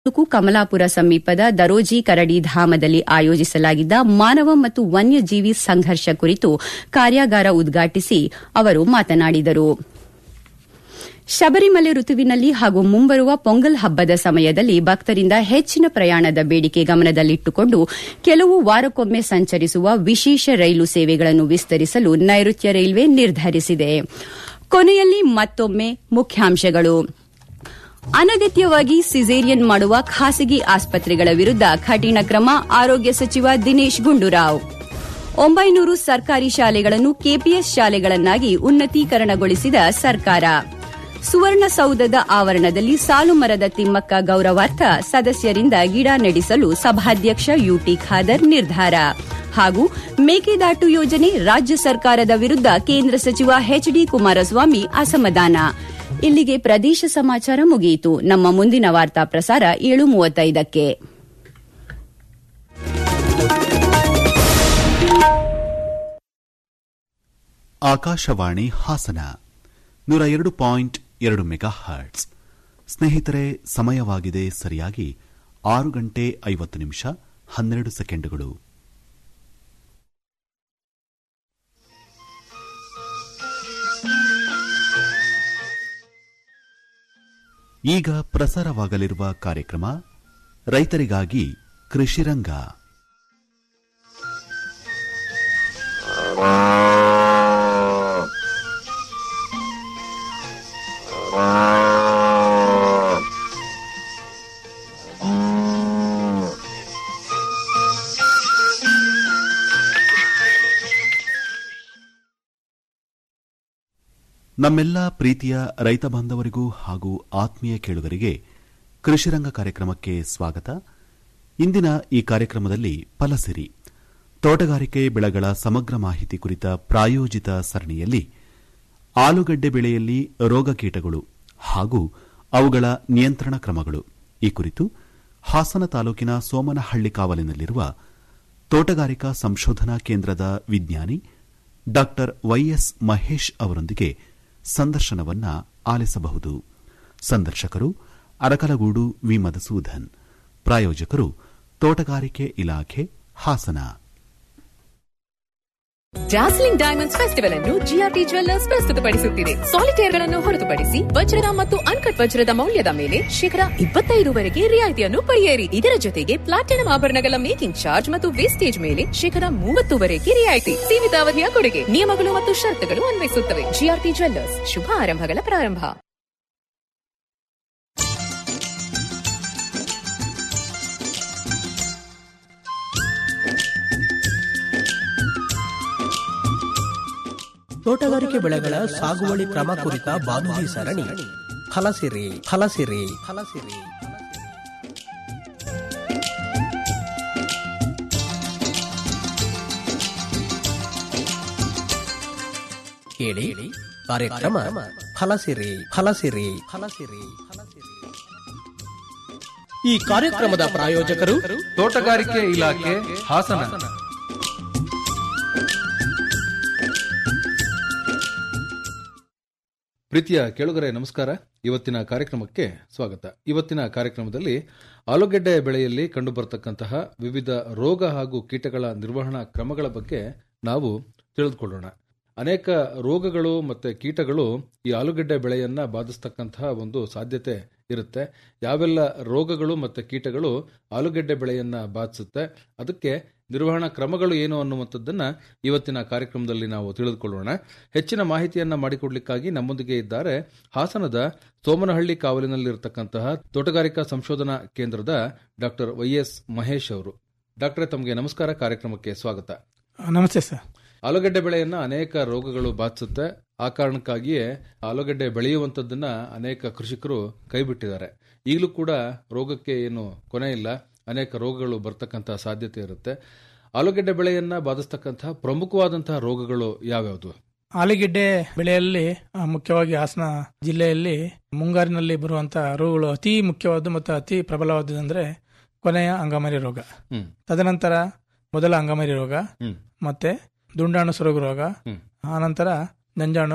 ತಾಲೂಕು ಕಮಲಾಪುರ ಸಮೀಪದ ದರೋಜಿ ಕರಡಿ ಧಾಮದಲ್ಲಿ ಆಯೋಜಿಸಲಾಗಿದ್ದ ಮಾನವ ಮತ್ತು ವನ್ಯಜೀವಿ ಸಂಘರ್ಷ ಕುರಿತು ಕಾರ್ಯಾಗಾರ ಉದ್ಘಾಟಿಸಿ ಅವರು ಮಾತನಾಡಿದರು ಶಬರಿಮಲೆ ಋತುವಿನಲ್ಲಿ ಹಾಗೂ ಮುಂಬರುವ ಪೊಂಗಲ್ ಹಬ್ಬದ ಸಮಯದಲ್ಲಿ ಭಕ್ತರಿಂದ ಹೆಚ್ಚಿನ ಪ್ರಯಾಣದ ಬೇಡಿಕೆ ಗಮನದಲ್ಲಿಟ್ಟುಕೊಂಡು ಕೆಲವು ವಾರಕ್ಕೊಮ್ಮೆ ಸಂಚರಿಸುವ ವಿಶೇಷ ರೈಲು ಸೇವೆಗಳನ್ನು ವಿಸ್ತರಿಸಲು ನೈಋತ್ಯ ರೈಲ್ವೆ ನಿರ್ಧರಿಸಿದೆ ಕೊನೆಯಲ್ಲಿ ಮತ್ತೊಮ್ಮೆ ಮುಖ್ಯಾಂಶಗಳು ಅನಗತ್ಯವಾಗಿ ಸಿಸೇರಿಯನ್ ಮಾಡುವ ಖಾಸಗಿ ಆಸ್ಪತ್ರೆಗಳ ವಿರುದ್ದ ಕಠಿಣ ಕ್ರಮ ಆರೋಗ್ಯ ಸಚಿವ ದಿನೇಶ್ ಗುಂಡೂರಾವ್ ಒಂಬೈನೂರು ಸರ್ಕಾರಿ ಶಾಲೆಗಳನ್ನು ಕೆಪಿಎಸ್ ಶಾಲೆಗಳನ್ನಾಗಿ ಉನ್ನತೀಕರಣಗೊಳಿಸಿದ ಸರ್ಕಾರ ಸುವರ್ಣಸೌಧದ ಆವರಣದಲ್ಲಿ ಸಾಲು ಮರದ ತಿಮ್ಮಕ್ಕ ಗೌರವಾರ್ಥ ಸದಸ್ಯರಿಂದ ಗಿಡ ನೆಡಿಸಲು ಸಭಾಧ್ಯಕ್ಷ ಯುಟಿ ಖಾದರ್ ನಿರ್ಧಾರ ಹಾಗೂ ಮೇಕೆದಾಟು ಯೋಜನೆ ರಾಜ್ಯ ಸರ್ಕಾರದ ವಿರುದ್ದ ಕೇಂದ್ರ ಸಚಿವ ಎಚ್ಡಿ ಕುಮಾರಸ್ವಾಮಿ ಅಸಮಾಧಾನ ಇಲ್ಲಿಗೆ ಪ್ರದೇಶ ಸಮಾಚಾರ ಮುಗಿಯಿತು ನಮ್ಮ ಮುಂದಿನ ವಾರ್ತಾ ಪ್ರಸಾರ ಏಳು ಮೂವತ್ತೈದಕ್ಕೆ ಆಕಾಶವಾಣಿ ಹಾಸನ ನೂರ ಎರಡು ಪಾಯಿಂಟ್ ಎರಡು ಮೆಗಾ ಹರ್ಟ್ಸ್ ಸ್ನೇಹಿತರೆ ಸಮಯವಾಗಿದೆ ಸರಿಯಾಗಿ ಆರು ಗಂಟೆ ಐವತ್ತು ನಿಮಿಷ ಹನ್ನೆರಡು ಸೆಕೆಂಡುಗಳು ಈಗ ಪ್ರಸಾರವಾಗಲಿರುವ ಕಾರ್ಯಕ್ರಮ ರೈತರಿಗಾಗಿ ಕೃಷಿರಂಗ ನಮ್ಮೆಲ್ಲ ಪ್ರೀತಿಯ ರೈತ ಬಾಂಧವರಿಗೂ ಹಾಗೂ ಆತ್ಮೀಯ ಕೇಳುಗರಿಗೆ ಕೃಷಿರಂಗ ಕಾರ್ಯಕ್ರಮಕ್ಕೆ ಸ್ವಾಗತ ಇಂದಿನ ಈ ಕಾರ್ಯಕ್ರಮದಲ್ಲಿ ಫಲಸಿರಿ ತೋಟಗಾರಿಕೆ ಬೆಳೆಗಳ ಸಮಗ್ರ ಮಾಹಿತಿ ಕುರಿತ ಪ್ರಾಯೋಜಿತ ಸರಣಿಯಲ್ಲಿ ಆಲೂಗಡ್ಡೆ ಬೆಳೆಯಲ್ಲಿ ರೋಗಕೀಟಗಳು ಹಾಗೂ ಅವುಗಳ ನಿಯಂತ್ರಣ ಕ್ರಮಗಳು ಈ ಕುರಿತು ಹಾಸನ ತಾಲೂಕಿನ ಸೋಮನಹಳ್ಳಿ ಕಾವಲಿನಲ್ಲಿರುವ ತೋಟಗಾರಿಕಾ ಸಂಶೋಧನಾ ಕೇಂದ್ರದ ವಿಜ್ಞಾನಿ ಡಾ ವೈಎಸ್ ಮಹೇಶ್ ಅವರೊಂದಿಗೆ ಸಂದರ್ಶನವನ್ನ ಆಲಿಸಬಹುದು ಸಂದರ್ಶಕರು ಅರಕಲಗೂಡು ವಿ ಮಧುಸೂದನ್ ಪ್ರಾಯೋಜಕರು ತೋಟಗಾರಿಕೆ ಇಲಾಖೆ ಹಾಸನ ಡಾರ್ಸ್ಲಿಂಗ್ ಡೈಮಂಡ್ಸ್ ಫೆಸ್ಟಿವಲ್ ಅನ್ನು ಜಿಆರ್ಟಿ ಜ್ವೆಲ್ಲರ್ಸ್ ಪ್ರಸ್ತುತಪಡಿಸುತ್ತಿದೆ ಸಾಲಿಟೇರ್ಗಳನ್ನು ಹೊರತುಪಡಿಸಿ ವಜ್ರದ ಮತ್ತು ಅನ್ಕಟ್ ವಜ್ರದ ಮೌಲ್ಯದ ಮೇಲೆ ಶೇಕಡ ಇಪ್ಪತ್ತೈದುವರೆಗೆ ರಿಯಾಯಿತಿಯನ್ನು ಪಡೆಯಿರಿ ಇದರ ಜೊತೆಗೆ ಪ್ಲಾಟಿನಂ ಆಭರಣಗಳ ಮೇಕಿಂಗ್ ಚಾರ್ಜ್ ಮತ್ತು ವೇಸ್ಟೇಜ್ ಮೇಲೆ ಶೇಕಡ ಮೂವತ್ತುವರೆಗೆ ರಿಯಾಯಿತಿ ಸೀಮಿತ ಅವಧಿಯ ಕೊಡುಗೆ ನಿಯಮಗಳು ಮತ್ತು ಷರತ್ತುಗಳು ಅನ್ವಯಿಸುತ್ತವೆ ಜಿಆರ್ಟಿ ಜ್ವೆಲ್ಲರ್ಸ್ ಶುಭ ಆರಂಭಗಳ ಪ್ರಾರಂಭ ತೋಟಗಾರಿಕೆ ಬೆಳೆಗಳ ಸಾಗುವಳಿ ಕ್ರಮ ಕುರಿತ ಬಾನುಲಿ ಸರಣಿ ಫಲಸಿರಿ ಫಲಸಿರಿ ಫಲಸಿರಿ ಕೇಳಿ ಕಾರ್ಯಕ್ರಮ ಫಲಸಿರಿ ಫಲಸಿರಿ ಫಲಸಿರಿ ಫಲಸಿರಿ ಈ ಕಾರ್ಯಕ್ರಮದ ಪ್ರಾಯೋಜಕರು ತೋಟಗಾರಿಕೆ ಇಲಾಖೆ ಹಾಸನ ಪ್ರೀತಿಯ ಕೇಳುಗರೆ ನಮಸ್ಕಾರ ಇವತ್ತಿನ ಕಾರ್ಯಕ್ರಮಕ್ಕೆ ಸ್ವಾಗತ ಇವತ್ತಿನ ಕಾರ್ಯಕ್ರಮದಲ್ಲಿ ಆಲೂಗೆಡ್ಡೆ ಬೆಳೆಯಲ್ಲಿ ಕಂಡುಬರತಕ್ಕಂತಹ ವಿವಿಧ ರೋಗ ಹಾಗೂ ಕೀಟಗಳ ನಿರ್ವಹಣಾ ಕ್ರಮಗಳ ಬಗ್ಗೆ ನಾವು ತಿಳಿದುಕೊಳ್ಳೋಣ ಅನೇಕ ರೋಗಗಳು ಮತ್ತೆ ಕೀಟಗಳು ಈ ಆಲೂಗೆಡ್ಡೆ ಬೆಳೆಯನ್ನ ಬಾಧಿಸ್ತಕ್ಕಂತಹ ಒಂದು ಸಾಧ್ಯತೆ ಇರುತ್ತೆ ಯಾವೆಲ್ಲ ರೋಗಗಳು ಮತ್ತೆ ಕೀಟಗಳು ಆಲೂಗೆಡ್ಡೆ ಬೆಳೆಯನ್ನ ಬಾಧಿಸುತ್ತೆ ಅದಕ್ಕೆ ನಿರ್ವಹಣಾ ಕ್ರಮಗಳು ಏನು ಅನ್ನುವಂಥದ್ದನ್ನ ಇವತ್ತಿನ ಕಾರ್ಯಕ್ರಮದಲ್ಲಿ ನಾವು ತಿಳಿದುಕೊಳ್ಳೋಣ ಹೆಚ್ಚಿನ ಮಾಹಿತಿಯನ್ನ ಮಾಡಿಕೊಡ್ಲಿಕ್ಕಾಗಿ ನಮ್ಮೊಂದಿಗೆ ಇದ್ದಾರೆ ಹಾಸನದ ಸೋಮನಹಳ್ಳಿ ಕಾವಲಿನಲ್ಲಿರತಕ್ಕಂತಹ ತೋಟಗಾರಿಕಾ ಸಂಶೋಧನಾ ಕೇಂದ್ರದ ಡಾಕ್ಟರ್ ವೈ ಎಸ್ ಮಹೇಶ್ ಅವರು ಡಾಕ್ಟರ್ ತಮಗೆ ನಮಸ್ಕಾರ ಕಾರ್ಯಕ್ರಮಕ್ಕೆ ಸ್ವಾಗತ ನಮಸ್ತೆ ಸರ್ ಆಲೂಗಡ್ಡೆ ಬೆಳೆಯನ್ನ ಅನೇಕ ರೋಗಗಳು ಬಾಧಿಸುತ್ತೆ ಆ ಕಾರಣಕ್ಕಾಗಿಯೇ ಆಲೂಗಡ್ಡೆ ಬೆಳೆಯುವಂಥದ್ದನ್ನ ಅನೇಕ ಕೃಷಿಕರು ಕೈಬಿಟ್ಟಿದ್ದಾರೆ ಈಗಲೂ ಕೂಡ ರೋಗಕ್ಕೆ ಏನು ಕೊನೆ ಇಲ್ಲ ಅನೇಕ ರೋಗಗಳು ಬರ್ತಕ್ಕಂತಹ ಸಾಧ್ಯತೆ ಇರುತ್ತೆ ಆಲೂಗೆಡ್ಡೆ ಬೆಳೆಯನ್ನ ಬಾಧಿಸ್ತಕ್ಕಂತಹ ಪ್ರಮುಖವಾದಂತಹ ರೋಗಗಳು ಯಾವ್ಯಾವುದು ಆಲೂಗೆಡ್ಡೆ ಬೆಳೆಯಲ್ಲಿ ಆ, ಮುಖ್ಯವಾಗಿ ಹಾಸನ ಜಿಲ್ಲೆಯಲ್ಲಿ ಮುಂಗಾರಿನಲ್ಲಿ ಬರುವಂತಹ ರೋಗಗಳು ಅತಿ ಮುಖ್ಯವಾದ ಮತ್ತು ಅತಿ ಪ್ರಬಲವಾದುದಂದ್ರೆ ಕೊನೆಯ ಅಂಗಮಾರಿ ರೋಗ ಹ್ಮ್ ತದನಂತರ ಮೊದಲ ಅಂಗಮಾರಿ ರೋಗ ಹ್ಮ್ ಮತ್ತೆ ದುಂಡಾಣು ಸೊರಗು ರೋಗ ಹ್ಮ್. ಆನಂತರ ನಂಜಾಣು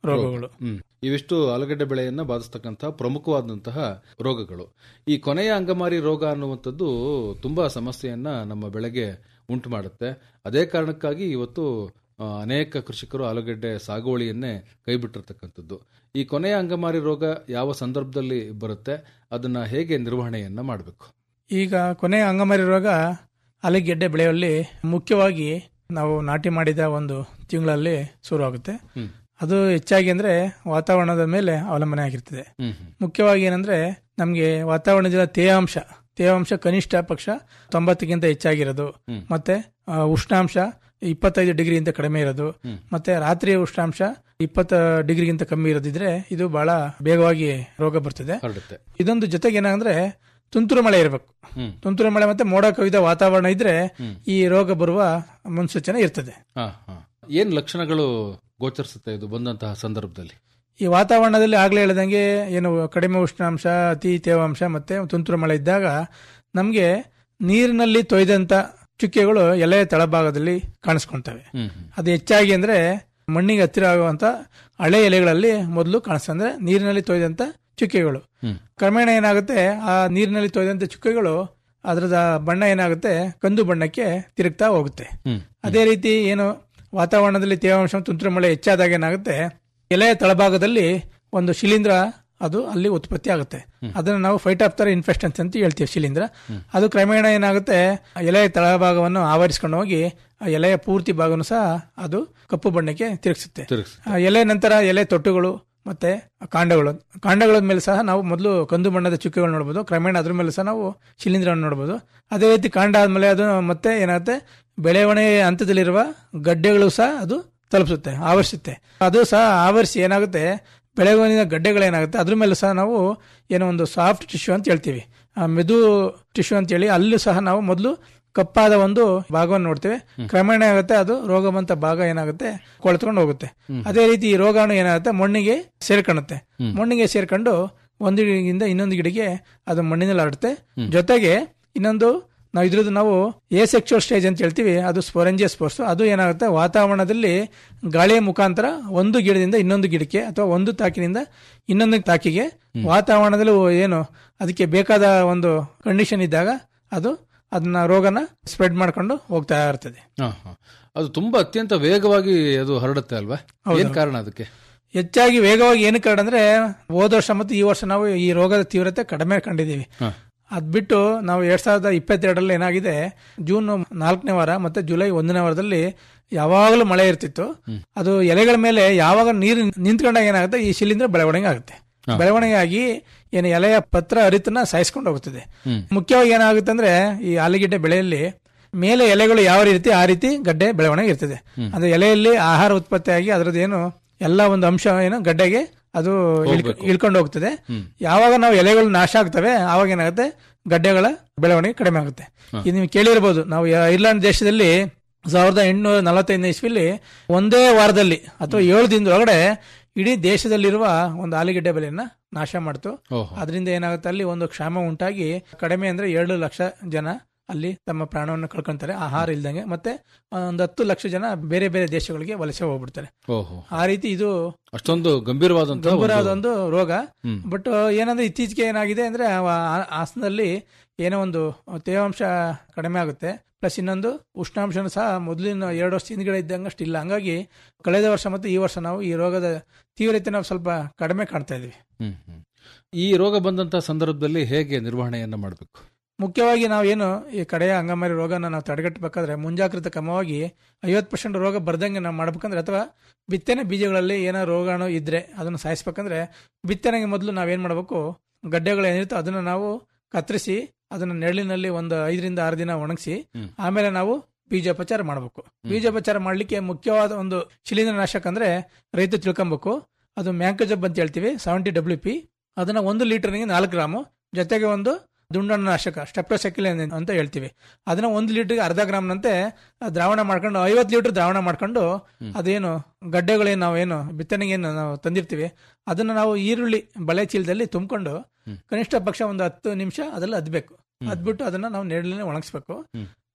ರೋಗಗಳು ಹ್ಮ್ ಇವಿಷ್ಟು ಆಲೂಗಡ್ಡೆ ಬೆಳೆಯನ್ನ ಬಾಧಿಸ್ತಕ್ಕಂತಹ ಪ್ರಮುಖವಾದಂತಹ ರೋಗಗಳು ಈ ಕೊನೆಯ ಅಂಗಮಾರಿ ರೋಗ ಅನ್ನುವಂಥದ್ದು ತುಂಬಾ ಸಮಸ್ಯೆಯನ್ನ ನಮ್ಮ ಬೆಳೆಗೆ ಉಂಟು ಮಾಡುತ್ತೆ ಅದೇ ಕಾರಣಕ್ಕಾಗಿ ಇವತ್ತು ಆ, ಅನೇಕ ಕೃಷಿಕರು ಆಲೂಗಡ್ಡೆ ಸಾಗುವಳಿಯನ್ನೇ ಕೈಬಿಟ್ಟಿರ್ತಕ್ಕಂಥದ್ದು ಈ ಕೊನೆಯ ಅಂಗಮಾರಿ ರೋಗ ಯಾವ ಸಂದರ್ಭದಲ್ಲಿ ಬರುತ್ತೆ ಅದನ್ನ ಹೇಗೆ ನಿರ್ವಹಣೆಯನ್ನ ಮಾಡಬೇಕು ಈಗ ಕೊನೆಯ ಅಂಗಮಾರಿ ರೋಗ ಆಲೂಗೆಡ್ಡೆ ಬೆಳೆಯಲ್ಲಿ ಮುಖ್ಯವಾಗಿ ನಾವು ನಾಟಿ ಮಾಡಿದ ಒಂದು ತಿಂಗಳಲ್ಲಿ ಶುರುವಾಗುತ್ತೆ ಹ್ಮ್. ಅದು ಹೆಚ್ಚಾಗಿ ಅಂದ್ರೆ ವಾತಾವರಣದ ಮೇಲೆ ಅವಲಂಬನೆ ಆಗಿರ್ತದೆ ಹ್ಮ್ ಹ್ಮ್ ಮುಖ್ಯವಾಗಿ ಏನಂದ್ರೆ ನಮಗೆ ವಾತಾವರಣದ ತೇವಾಂಶ ತೇವಾಂಶ ಕನಿಷ್ಠ ಪಕ್ಷ ತೊಂಬತ್ತಕ್ಕಿಂತ ಹೆಚ್ಚಾಗಿರೋದು ಹ್ಮ್. ಮತ್ತೆ ಆ, ಉಷ್ಣಾಂಶ ಇಪ್ಪತ್ತೈದು ಡಿಗ್ರಿಗಿಂತ ಕಡಿಮೆ ಇರೋದು ಹ್ಮ್. ಮತ್ತೆ ರಾತ್ರಿ ಉಷ್ಣಾಂಶ ಇಪ್ಪತ್ತ ಡಿಗ್ರಿಗಿಂತ ಕಮ್ಮಿ ಇರೋದಿದ್ರೆ ಇದು ಬಹಳ ಬೇಗವಾಗಿ ರೋಗ ಬರ್ತದೆ ಹರಡುತ್ತೆ ಇದೊಂದು ಜೊತೆಗೆ ಏನಂದ್ರೆ ತುಂತುರು ಮಳೆ ಇರಬೇಕು ಹ್ಮ್ ತುಂತುರು ಮಳೆ ಮತ್ತೆ ಮೋಡ ಕವಿದ ವಾತಾವರಣ ಇದ್ರೆ ಹ್ಮ್. ಈ ರೋಗ ಬರುವ ಮುನ್ಸೂಚನೆ ಇರ್ತದೆ ಹಾ ಹಾ ಏನ್ ಲಕ್ಷಣಗಳು ಗೋಚರಿಸುತ್ತೆ ಇದು ಬಂದಂತಹ ಸಂದರ್ಭದಲ್ಲಿ ಈ ವಾತಾವರಣದಲ್ಲಿ ಆಗ್ಲೇ ಹೇಳ್ದಂಗೆ ಏನು ಕಡಿಮೆ ಉಷ್ಣಾಂಶ ಅತಿ ತೇವಾಂಶ ಮತ್ತೆ ತುಂತುರು ಮಳೆ ಇದ್ದಾಗ ನಮಗೆ ನೀರಿನಲ್ಲಿ ತೊಯ್ದಂತ ಚುಕ್ಕೆಗಳು ಎಲೆಯ ತಳಭಾಗದಲ್ಲಿ ಕಾಣಿಸ್ಕೊಳ್ತವೆ ಹ್ಮ್ ಹ್ಮ್ ಅದು ಹೆಚ್ಚಾಗಿ ಅಂದ್ರೆ ಮಣ್ಣಿಗೆ ಹತ್ತಿರ ಆಗುವಂತ ಹಳೆ ಎಲೆಗಳಲ್ಲಿ ಮೊದಲು ಕಾಣಿಸ್ತದೆ ಅಂದ್ರೆ ನೀರಿನಲ್ಲಿ ತೊಯ್ದಂತ ಚುಕ್ಕೆಗಳು ಹ್ಮ್. ಕ್ರಮೇಣ ಏನಾಗುತ್ತೆ ಆ ನೀರಿನಲ್ಲಿ ತೊಯ್ದಂತ ಚುಕ್ಕೆಗಳು ಅದರದ ಬಣ್ಣ ಏನಾಗುತ್ತೆ ಕಂದು ಬಣ್ಣಕ್ಕೆ ತಿರುಗ್ತಾ ಹೋಗುತ್ತೆ ಹ್ಮ್ ಅದೇ ರೀತಿ ಏನು ವಾತಾವರಣದಲ್ಲಿ ತೇವಾಂಶ ತುಂತುರು ಮಳೆ ಹೆಚ್ಚಾದಾಗ ಏನಾಗುತ್ತೆ ಎಲೆಯ ತಳಭಾಗದಲ್ಲಿ ಒಂದು ಶಿಲೀಂಧ್ರ ಅದು ಅಲ್ಲಿ ಉತ್ಪತ್ತಿ ಆಗುತ್ತೆ ಅದನ್ನ ನಾವು ಫೈಟಾಪ್ತರ ಇನ್ಫೆಕ್ಷನ್ಸ್ ಅಂತ ಹೇಳ್ತೀವಿ ಶಿಲೀಂಧ್ರ ಅದು ಕ್ರಮೇಣ ಏನಾಗುತ್ತೆ ಆ ಎಲೆಯ ತಳಭಾಗವನ್ನು ಆವರಿಸ್ಕೊಂಡು ಹೋಗಿ ಆ ಎಲೆಯ ಪೂರ್ತಿ ಭಾಗನು ಸಹ ಅದು ಕಪ್ಪು ಬಣ್ಣಕ್ಕೆ ತಿರುಗಿಸುತ್ತೆ ತಿರುಗಿಸ್ ಆ ಎಲೆ ನಂತರ ಎಲೆ ತೊಟ್ಟುಗಳು ಮತ್ತೆ ಕಾಂಡಗಳು ಕಾಂಡಗಳ ಮೇಲೆ ಸಹ ನಾವು ಮೊದಲು ಕಂದು ಬಣ್ಣದ ಚುಕ್ಕೆಗಳು ನೋಡಬಹುದು ಕ್ರಮೇಣ ಅದ್ರ ಮೇಲೆ ಸಹ ನಾವು ಶಿಲೀಂಧ್ರವನ್ನು ನೋಡಬಹುದು ಅದೇ ರೀತಿ ಕಾಂಡ ಆದ್ಮೇಲೆ ಅದು ಮತ್ತೆ ಏನಾಗುತ್ತೆ ಬೆಳವಣಿಗೆ ಹಂತದಲ್ಲಿರುವ ಗಡ್ಡೆಗಳು ಸಹ ಅದು ತಲುಪಿಸುತ್ತೆ ಆವರಿಸುತ್ತೆ ಅದು ಸಹ ಆವರಿಸಿ ಏನಾಗುತ್ತೆ ಬೆಳವಣಿಗೆ ಗಡ್ಡೆಗಳೇನಾಗುತ್ತೆ ಅದ್ರ ಮೇಲೆ ಸಹ ನಾವು ಏನೋ ಒಂದು ಸಾಫ್ಟ್ ಟಿಶ್ಯೂ ಅಂತ ಹೇಳ್ತೀವಿ ಆ ಮೆದು ಟಿಶ್ಯೂ ಅಂತ ಹೇಳಿ ಅಲ್ಲೂ ಸಹ ನಾವು ಮೊದಲು ಕಪ್ಪಾದ ಒಂದು ಭಾಗವನ್ನು ನೋಡ್ತೇವೆ ಕ್ರಮೇಣ ಏನಾಗುತ್ತೆ ಅದು ರೋಗ ಬಂತ ಭಾಗ ಏನಾಗುತ್ತೆ ಕೊಳೆತ್ಕೊಂಡು ಹೋಗುತ್ತೆ ಅದೇ ರೀತಿ ಈ ರೋಗಾಣು ಏನಾಗುತ್ತೆ ಮಣ್ಣಿಗೆ ಸೇರ್ಕೊಳ್ಳುತ್ತೆ ಮಣ್ಣಿಗೆ ಸೇರ್ಕೊಂಡು ಒಂದು ಗಿಡದಿಂದ ಇನ್ನೊಂದು ಗಿಡಕ್ಕೆ ಅದು ಮಣ್ಣಿನಲ್ಲಿ ಹರಡುತ್ತೆ ಜೊತೆಗೆ ಇನ್ನೊಂದು ನಾವು ಇದ್ರದ್ದು ನಾವು ಎ ಸೆಕ್ಚುವಲ್ ಸ್ಟೇಜ್ ಅಂತ ಹೇಳ್ತೀವಿ ಅದು ಸ್ಪೊರೆಂಜಿಯಸ್ ಸ್ಪೋರ್ಸ್ ಅದು ಏನಾಗುತ್ತೆ ವಾತಾವರಣದಲ್ಲಿ ಗಾಳಿಯ ಮುಖಾಂತರ ಒಂದು ಗಿಡದಿಂದ ಇನ್ನೊಂದು ಗಿಡಕ್ಕೆ ಅಥವಾ ಒಂದು ತಾಕಿನಿಂದ ಇನ್ನೊಂದು ತಾಕಿಗೆ ವಾತಾವರಣದಲ್ಲಿ ಏನು ಅದಕ್ಕೆ ಬೇಕಾದ ಒಂದು ಕಂಡೀಷನ್ ಇದ್ದಾಗ ಅದು ಅದನ್ನ ರೋಗನ ಸ್ಪ್ರೆಡ್ ಮಾಡ್ಕೊಂಡು ಹೋಗ್ತಾ ಇರ್ತದೆ ಹಾ, ಹಾ. ಅದು ತುಂಬಾ ಅತ್ಯಂತ ವೇಗವಾಗಿ ಅದು ಹರಡುತ್ತೆ ಅಲ್ವಾ ಏನ್ ಕಾರಣ ಅದಕ್ಕೆ ಹೆಚ್ಚಾಗಿ ವೇಗವಾಗಿ ಏನು ಕಾರಣ ಅಂದ್ರೆ ಹೋದ ವರ್ಷ ಮತ್ತು ಈ ವರ್ಷ ನಾವು ಈ ರೋಗದ ತೀವ್ರತೆ ಕಡಿಮೆ ಕಂಡಿದ್ದೀವಿ ಹಾ. ಅದ್ ಬಿಟ್ಟು ನಾವು ಎರಡ್ ಸಾವಿರದ ಇಪ್ಪತ್ತೆರಡರಲ್ಲಿ ಏನಾಗಿದೆ ಜೂನ್ ನಾಲ್ಕನೇ ವಾರ ಮತ್ತೆ ಜುಲೈ ಒಂದನೇ ವಾರದಲ್ಲಿ ಯಾವಾಗಲೂ ಮಳೆ ಇರ್ತಿತ್ತು ಅದು ಎಲೆಗಳ ಮೇಲೆ ಯಾವಾಗ ನೀರು ನಿಂತ್ಕೊಂಡಾಗ ಏನಾಗುತ್ತೆ ಈ ಶಿಲೀಂಧ್ರ ಬೆಳವಣಿಗೆ ಆಗುತ್ತೆ ಬೆಳವಣಿಗೆ ಆಗಿ ಏನು ಎಲೆಯ ಪತ್ರ ಹರಿತನ ಸಾಯಿಸ್ಕೊಂಡು ಹೋಗುತ್ತದೆ ಹ್ಮ್. ಮುಖ್ಯವಾಗಿ ಏನಾಗುತ್ತೆ ಅಂದ್ರೆ ಈ ಆಲೂಗೆಡ್ಡೆ ಬೆಳೆಯಲ್ಲಿ ಮೇಲೆ ಎಲೆಗಳು ಯಾವ ರೀತಿ ಆ ರೀತಿ ಗಡ್ಡೆ ಬೆಳವಣಿಗೆ ಇರ್ತದೆ ಅಂದ್ರೆ ಎಲೆಯಲ್ಲಿ ಆಹಾರ ಉತ್ಪತ್ತಿಯಾಗಿ ಅದರದ್ದು ಏನು ಎಲ್ಲ ಒಂದು ಅಂಶ ಏನು ಗಡ್ಡೆಗೆ ಅದು ಇಳ್ಕ- ಇಳ್ಕೊಂಡು ಹೋಗ್ತದೆ ಯಾವಾಗ ನಾವು ಎಲೆಗಳು ನಾಶ ಆಗ್ತವೆ ಆವಾಗ ಏನಾಗುತ್ತೆ ಗಡ್ಡೆಗಳ ಬೆಳವಣಿಗೆ ಕಡಿಮೆ ಆಗುತ್ತೆ ಇದು ನೀವು ಕೇಳಿರ್ಬೋದು ನಾವು ಯ- ಐರ್ಲೆಂಡ್ ದೇಶದಲ್ಲಿ ಸಾವಿರದ ಎಂಟುನೂರ ನಲವತ್ತೈದನೇ ಇಸ್ವಿಲಿ ಒಂದೇ ವಾರದಲ್ಲಿ ಅಥವಾ ಏಳು ದಿನದೊಳಗಡೆ ಇಡೀ ದೇಶದಲ್ಲಿರುವ ಒಂದು ಆಲೂಗೆಡ್ಡೆ ಬೆಲೆಯನ್ನ ನಾಶ ಮಾಡ್ತು ಓಹೋ ಅದರಿಂದ ಏನಾಗುತ್ತೆ ಅಲ್ಲಿ ಒಂದು ಕ್ಷಾಮ ಉಂಟಾಗಿ ಕಡಿಮೆ ಅಂದ್ರೆ ಎರಡು ಲಕ್ಷ ಜನ ಅಲ್ಲಿ ತಮ್ಮ ಪ್ರಾಣವನ್ನು ಕಳ್ಕೊಂತಾರೆ ಆಹಾರ ಇಲ್ದಂಗೆ ಮತ್ತೆ ಒಂದು ಹತ್ತು ಲಕ್ಷ ಜನ ಬೇರೆ ಬೇರೆ ದೇಶಗಳಿಗೆ ವಲಸೆ ಹೋಗ್ಬಿಡ್ತಾರೆ ಓಹೋ ಆ ರೀತಿ ಇದು ಅಷ್ಟೊಂದು ಗಂಭೀರವಾದಂತಹ ಗಂಭೀರವಾದ ಒಂದು- ಒಂದು ರೋಗ ಹ್ಮ್. ಬಟ್ ಏನಂದ್ರೆ ಇತ್ತೀಚೆಗೆ ಏನಾಗಿದೆ ಅಂದ್ರೆ ಆ ಆ- ಹಾಸನದಲ್ಲಿ ಏನೋ ಒಂದು ತೇವಾಂಶ ಕಡಿಮೆ ಆಗುತ್ತೆ ಪ್ಲಸ್ ಇನ್ನೊಂದು ಉಷ್ಣಾಂಶನೂ ಸಹ ಮೊದಲಿನ ಎರಡು ವರ್ಷ ಹಿಂದ್ಗಡೆ ಇದ್ದಂಗಷ್ಟು ಇಲ್ಲ ಹಂಗಾಗಿ ಕಳೆದ ವರ್ಷ ಮತ್ತು ಈ ವರ್ಷ ನಾವು ಈ ರೋಗದ ತೀವ್ರತೆ ನಾವು ಸ್ವಲ್ಪ ಕಡಿಮೆ ಕಾಣ್ತಾ ಇದೀವಿ ಹ್ಮ್, ಹ್ಮ್. ಈ ರೋಗ ಬಂದಂತಹ ಸಂದರ್ಭದಲ್ಲಿ ಹೇಗೆ ನಿರ್ವಹಣೆಯನ್ನ ಮಾಡಬೇಕು ಮುಖ್ಯವಾಗಿ ನಾವು ಏನು ಈ ಕಡೆಯ ಅಂಗಮಾರಿ ರೋಗನ ನಾವು ತಡೆಗಟ್ಟಬೇಕಾದ್ರೆ ಮುಂಜಾಗ್ರತಾ ಕ್ರಮವಾಗಿ ಐವತ್ತು ಪರ್ಸೆಂಟ್ ರೋಗ ಬರ್ದಂಗೆ ನಾವು ಮಾಡ್ಬೇಕಂದ್ರೆ ಅಥವಾ ಬಿತ್ತನೆ ಬೀಜಗಳಲ್ಲಿ ಏನೋ ರೋಗಾಣು ಇದ್ರೆ ಅದನ್ನು ಸಾಯಿಸ್ಬೇಕಂದ್ರೆ ಬಿತ್ತನೆಗೆ ಮೊದಲು ನಾವೇನ್ ಮಾಡಬೇಕು ಗಡ್ಡೆಗಳು ಏನಿರುತ್ತೋ ಅದನ್ನ ನಾವು ಕತ್ತರಿಸಿ ಅದನ್ನ ನೆರಳಿನಲ್ಲಿ ಒಂದು ಐದರಿಂದ ಆರು ದಿನ ಒಣಗಿಸಿ ಹ್ಮ್. ಆಮೇಲೆ ನಾವು ಬೀಜೋಪಚಾರ ಮಾಡಬೇಕು ಬೀಜೋಪಚಾರ ಮಾಡ್ಲಿಕ್ಕೆ ಮುಖ್ಯವಾದ ಒಂದು ಶಿಲೀಂಧ್ರ ನಾಶಕ ಅಂದ್ರೆ ರೈತ ತಿಳ್ಕೊಬೇಕು ಅದು ಮ್ಯಾಂಕೋಜಬ್ ಅಂತ ಹೇಳ್ತೀವಿ ಸೆವೆಂಟಿ ಡಬ್ಲ್ಯೂ ಪಿ ಅದನ್ನ ಒಂದು ಲೀಟರ್ಗೆ ನಾಲ್ಕು ಗ್ರಾಮು ಜೊತೆಗೆ ಒಂದು ದುಂಡಣ್ಣ ನಾಶಕ ಸ್ಟೆಪ್ಟೋಸೆಕ್ಯುಲ್ ಅಂತ ಹೇಳ್ತೀವಿ ಅದನ್ನ ಒಂದು ಲೀಟರ್ಗೆ ಅರ್ಧ ಗ್ರಾಮ್ನಂತೆ ದ್ರಾವಣ ಮಾಡ್ಕೊಂಡು ಐವತ್ತು ಲೀಟರ್ ದ್ರಾವಣ ಮಾಡ್ಕೊಂಡು ಅದೇನು ಗಡ್ಡೆಗಳೇನು ನಾವೇನು ಬಿತ್ತನೆಗೆ ಏನು ನಾವು ತಂದಿರ್ತೀವಿ ಅದನ್ನ ನಾವು ಈರುಳ್ಳಿ ಬಳೆ ಚೀಲದಲ್ಲಿ ತುಂಬಿಕೊಂಡು ಕನಿಷ್ಠ ಪಕ್ಷ ಒಂದು ಹತ್ತು ನಿಮಿಷ ಅದ್ರಲ್ಲಿ ಅದ್ಬೇಕು ಅದ್ಬಿಟ್ಟು ಅದನ್ನ ನಾವು ನೆರಳಿನ ಒಣಗಿಸ್ಬೇಕು